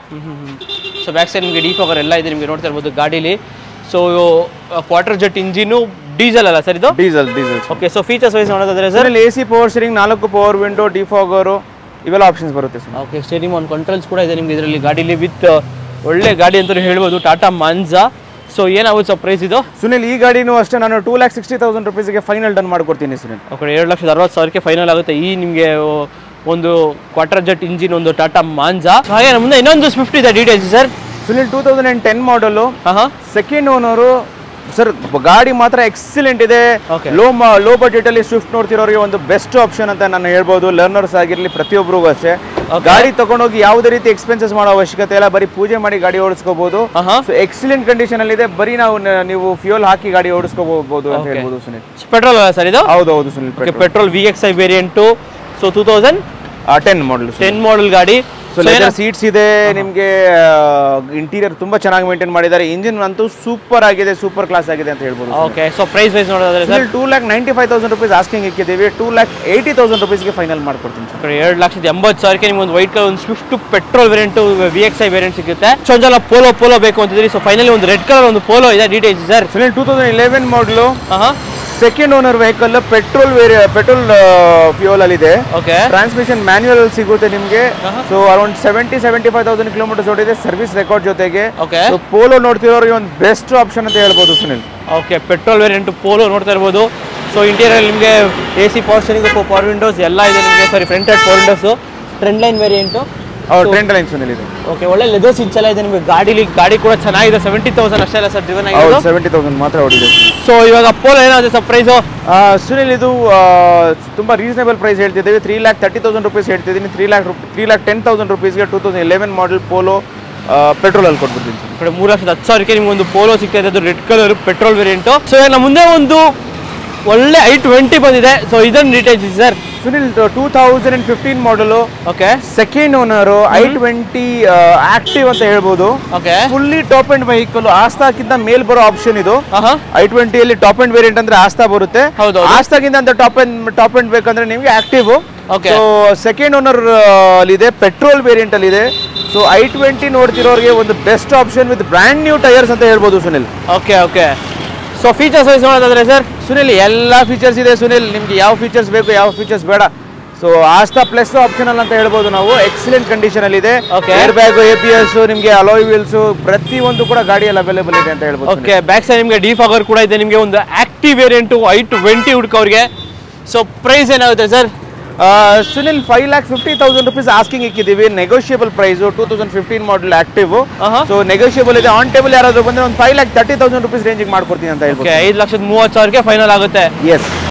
ಸೊ ಬ್ಯಾಕ್ ಸೈಡ್ ನಿಮಗೆ ಡಿಫಾಗರ್ ಎಲ್ಲ ಇದೆ ನಿಮಗೆ ನೋಡ್ತಾ ಇರ್ಬೋದು ಗಾಡೀಲಿ so quarter jet engine diesel ಅಲ್ಲ ಸರ್ ಇದು diesel diesel okay so features wise ನೋಡೋದಾದ್ರೆ ಸರ್ ಅದರಲ್ಲಿ ಎ ಸಿ ಪವರ್ ಸ್ಟೀರಿಂಗ್ ನಾಲ್ಕು ಪವರ್ ವಿಂಡೋ ಡಿಫಾಗರು ಇವೆಲ್ಲ ಆಪ್ಷನ್ಸ್ ಬರುತ್ತೆ sir okay steering on controls ಕೂಡ ಇದೆ ನಿಮ್ಗೆ ಇದರಲ್ಲಿ ಗಾಡೀಲಿ ವಿತ್ ಒಳ್ಳೆ ಗಾಡಿ ಅಂತಲೂ ಹೇಳ್ಬೋದು ಟಾಟಾ ಮಾನ್ಸಾ ಸೊ ಏನಾಗುತ್ತೆ ಸರ್ ಪ್ರೈಸ್ ಇದು ಸುನಿಲ್ ಈ ಗಾಡಿನೂ ಅಷ್ಟೇ ನಾನು ಟೂ ಲ್ಯಾಕ್ ಸಿಕ್ಸ್ಟಿ ತೌಸಂಡ್ ರುಪೀಸ್ಗೆ ಫೈನಲ್ ಡನ್ ಮಾಡ್ಕೊಡ್ತೀನಿ ಸುನಿಲ್ ಓಕೆ ಎರಡು ಲಕ್ಷದ ಅರವತ್ತು ಸಾವಿರಕ್ಕೆ ಫೈನಲ್ ಆಗುತ್ತೆ ಈ ನಿಮಗೆ ಒಂದು ಕ್ವಾರ್ಟರ್ ಜೆಟ್ ಇಂಜಿನ್ ಒಂದು ಟಾಟಾ ಮಾನ್ಸಾ ಹಾಗೆ ನಮ್ಮ ಮುಂದೆ ಇನ್ನೊಂದು ಸ್ವಿಫ್ಟ್ ಇದೆ details sir Sunil two thousand and ten model ಹಾಂ ಹಾಂ ಸೆಕೆಂಡ್ ಓನರು ಸರ್ ಗಾಡಿ ಮಾತ್ರ ಎಕ್ಸಲೆಂಟ್ ಇದೆ Okay. ಲೋ ಲೋ ಬಜೆಟ್ ಅಲ್ಲಿ ಸ್ವಿಫ್ಟ್ ನೋಡ್ತಿರೋರಿಗೆ ಒಂದು ಬೆಸ್ಟ್ ಆಪ್ಷನ್ ಅಂತ ನಾನು ಹೇಳ್ಬೋದು ಲರ್ನರ್ಸ್ ಆಗಿರಲಿ ಪ್ರತಿಯೊಬ್ಬರಿಗೂ ಅಷ್ಟೇ Okay. ಗಾಡಿ ತಗೊಂಡೋಗಿ ಯಾವುದೇ ರೀತಿ ಎಕ್ಸ್ಪೆನ್ಸಸ್ ಮಾಡೋ ಅವಶ್ಯಕತೆ ಇಲ್ಲ ಬರೀ ಪೂಜೆ ಮಾಡಿ ಗಾಡಿ ಓಡಿಸ್ಕೋಬಹುದು ಹಾಂ ಹಾಂ ಸೊ ಎಕ್ಸಲೆಂಟ್ ಕಂಡೀಷನ್ ಅಲ್ಲಿ ಇದೆ ಬರೀ ನಾವು ನ- ನೀವು ಫ್ಯೂಲ್ ಹಾಕಿ ಗಾಡಿ ಓಡಿಸ್ಕೋಬಹುದು ಅಂತ Okay. ಹೇಳ್ಬೋದು ಸುನಿಲ್ ಪೆಟ್ರೋಲ್ ಅಲ್ಲ ಸರ್ ಇದು ಹೌದು ಹೌದು Sunil okay petrol V X I variant so two thousand ten model ten model ಗಾಡಿ ಸೊ ಲೆದರ್ ಸೀಟ್ಸ್ ಇದೆ ನಿಮಗೆ ಇಂಟೀರಿಯರ್ ತುಂಬಾ ಚೆನ್ನಾಗಿ ಮೇಂಟೈನ್ ಮಾಡಿದ್ದಾರೆ ಇಂಜಿನ್ ಅಂತೂ ಸೂಪರ್ ಆಗಿದೆ ಸೂಪರ್ ಕ್ಲಾಸ್ ಆಗಿದೆ ಅಂತ ಹೇಳ್ಬೋದು ಓಕೆ ಸೊ ಪ್ರೈಸ್ ವೈಸ್ ನೋಡೋದಾದ್ರೆ sir two lakh ninety five thousand rupees asking ಇಕ್ಕಿದ್ದೀವಿ ಟೂ ಲ್ಯಾಕ್ ಏಯ್ಟಿ ತೌಸಂಡ್ ರುಪೀಸ್ಗೆ ಫೈನಲ್ ಮಾಡ್ಕೊಡ್ತೀನಿ ಸರ್ ಎರಡು ಲಕ್ಷದ ಎಂಬತ್ತು ಸಾವಿರಕ್ಕೆ ನಿಮ್ಗೆ ಒಂದು ವೈಟ್ ಕಲರ್ ಒಂದು Swift petrol variant V X I variant ಸಿಗುತ್ತೆ ಸೊ ಒಂದೆಲ್ಲ ಪೋಲೋ ಪೋಲೋ ಬೇಕು ಅಂತಿದ್ರಿ ಸೊ ಫೈನಲಿ ಒಂದು ರೆಡ್ ಕಲರ್ ಒಂದು ಪೋಲೋ ಇದೆ details sir Sunil two thousand eleven model ಹಾಂ ಹಾಂ second owner vehicle petrol very petrol fuel ಅಲ್ಲಿ ಇದೆ ಓಕೆ ಟ್ರಾನ್ಸ್ಮಿಷನ್ ಮ್ಯಾನ್ಯುಯಲ್ ಅಲ್ಲಿ ಸಿಗುತ್ತೆ ನಿಮಗೆ ಆಹಾ. So around seventy seventy five thousand kilometres ಓಡಿದೆ ಸರ್ವಿಸ್ ರೆಕಾರ್ಡ್ ಜೊತೆಗೆ ಓಕೆ ಸೊ ಪೋಲೋ ನೋಡ್ತಿರೋರಿಗೆ ಒಂದು ಬೆಸ್ಟ್ ಆಪ್ಷನ್ ಅಂತ ಹೇಳ್ಬೋದು Sunil okay petrol variant Polo ನೋಡ್ತಾ ಇರ್ಬೋದು ಸೊ ಇಂಟೀರಿಯರ್ ನಿಮಗೆ A C power steering power windows ಎಲ್ಲ ಇದೆ ನಿಮಗೆ sorry front head power windows trend line variant ಅವ್ರ ಟ್ರೆಂಡ್ ಲೈನ್ ಸುನಿಲ್ ಇದೆ ಓಕೆ ಒಳ್ಳೆ ಲೆದರ್ ಸೀಟ್ಸ್ ಎಲ್ಲ ಇದೆ ನಿಮಗೆ ಗಾಡಿಲಿ ಗಾಡಿ ಕೂಡ ಚೆನ್ನಾಗಿದೆ ಸೆವೆಂಟಿ ತೌಸಂಡ್ ಅಷ್ಟೇ ಅಲ್ಲ ಸರ್ ಡ್ರಿವನ್ ಹೌದು ಆಗಿರೋದು ಸೆವೆಂಟಿ ತೌಸಂಡ್ ಮಾತ್ರ ಹೊಡಿದೆ ಸೊ ಇವಾಗ ಪೋಲೋ ಏನಾಗುತ್ತೆ ಸರ್ ಪ್ರೈಸು ಆ, ಸುನಿಲ್ ಇದು ಆ, ತುಂಬಾ ರೀಸನೇಬಲ್ ಪ್ರೈಸ್ ಹೇಳ್ತಿದ್ದೀವಿ three lakh thirty thousand rupees ಹೇಳ್ತಿದ್ದೀನಿ three lakh three lakh ten thousand ರುಪೀಸ್ಗೆ two thousand eleven model Polo petrol ಅಲ್ಲಿ ಕೊಟ್ಬಿಡ್ತೀನಿ ಸರ್ ಈ ಕಡೆ ಮೂರು ಲಕ್ಷದ ಹತ್ತು ಸಾವಿರಕ್ಕೆ ನಿಮ್ಗೆ ಒಂದು ಪೋಲೋ ಸಿಗ್ತಾ ಇದೆ ಅದು red colour petrol variant so ಇವಾಗ ನಮ್ಮ ಮುಂದೆ ಒಂದು ಒಳ್ಳೆ ಐ ಟ್ವೆಂಟಿ ಬಂದಿದೆ ಸೊ ಇದನ್ನು ಡೀಟೇಲ್ಸ್ ಇದೆ sir Sunil two thousand and fifteen model okay second owner I twenty active ಅಂತ ಹೇಳ್ಬೋದು okay fully top end vehicle ಆಸ್ತಾಕ್ಕಿಂತ ಮೇಲ್ ಬರೋ ಆಪ್ಷನ್ ಇದು ಹಾಂ ಹಾಂ ಐ ಟ್ವೆಂಟಿಯಲ್ಲಿ ಟಾಪ್ ಅಂಡ್ ವೇರಿಯಂಟ್ ಅಂದ್ರೆ ಆಸ್ತಾ ಬರುತ್ತೆ ಹೌದು, ಹೌದು. ಆಸ್ತಾಗಿಂತ ಅಂತ ಟಾಪ್ ಅಂಡ್ ಟಾಪ್ ಅಂಡ್ ಬೇಕಂದ್ರೆ ನಿಮಗೆ active Okay. So second owner ಅಲ್ಲಿ ಇದೆ ಪೆಟ್ರೋಲ್ ವೇರಿಯಂಟ್ ಅಲ್ಲಿ ಇದೆ ಸೊ ಐ ಟ್ವೆಂಟಿ ನೋಡ್ತಿರೋರಿಗೆ ಒಂದು best option with brand new tyres ಅಂತ ಹೇಳ್ಬೋದು Sunil okay okay so features wise ನೋಡೋದಾದ್ರೆ ಸರ್ ಸುನಿಲ್ ಎಲ್ಲ ಫೀಚರ್ಸ್ ಇದೆ ಸುನಿಲ್ ನಿಮ್ಗೆ ಯಾವ ಫೀಚರ್ಸ್ ಬೇಕು ಯಾವ ಫೀಚರ್ಸ್ ಬೇಡ ಸೊ ಆಸ್ತಾ ಪ್ಲಸ್ ಆಪ್ಷನಲ್ ಅಂತ ಹೇಳ್ಬೋದು ನಾವು ಎಕ್ಸಲೆಂಟ್ ಕಂಡೀಷನ್ ಅಲ್ಲಿ ಇದೆ Okay. Air bag A P S ನಿಮಗೆ ಅಲಾಯ್ ವೀಲ್ಸ್ ಪ್ರತಿ ಒಂದು ಕೂಡ ಗಾಡಿಯಲ್ಲಿ ಅವೈಲೇಬಲ್ ಇದೆ ಅಂತ ಹೇಳ್ಬೋದು ಓಕೆ ಬ್ಯಾಕ್ ಸೈಡ್ ನಿಮಗೆ ಡಿ ಫಾಗರ್ ಕೂಡ ಇದೆ ನಿಮಗೆ ಒಂದು ಆಕ್ಟಿವ್ ವೇರಿಯಂಟು ಐ ಟ್ವೆಂಟಿ ಹುಡ್ಕೋರಿಗೆ ಸೊ ಪ್ರೈಸ್ ಏನಾಗುತ್ತೆ ಸರ್ ಆ, Sunil five lakh fifty thousand rupees asking ಇಕ್ಕಿದ್ದೀವಿ negotiable price two thousand fifteen model active ಆಹಾ. ಸೊ ನೆಗೋಷಿಯಬಲ್ ಇದೆ ಆನ್ ಟೇಬಲ್ ಯಾರಾದ್ರೂ ಬಂದ್ರೆ ಒಂದು five lakh thirty thousand rupees ರೇಂಜಿಗೆ ಮಾಡ್ಕೊಡ್ತೀನಿ ಅಂತ ಓಕೆ ಹೇಳ್ಬೋದು ಐದು ಲಕ್ಷದ ಮೂವತ್ತು ಸಾವಿರಕ್ಕೆ ಫೈನಲ್ ಆಗುತ್ತೆ ಎಸ್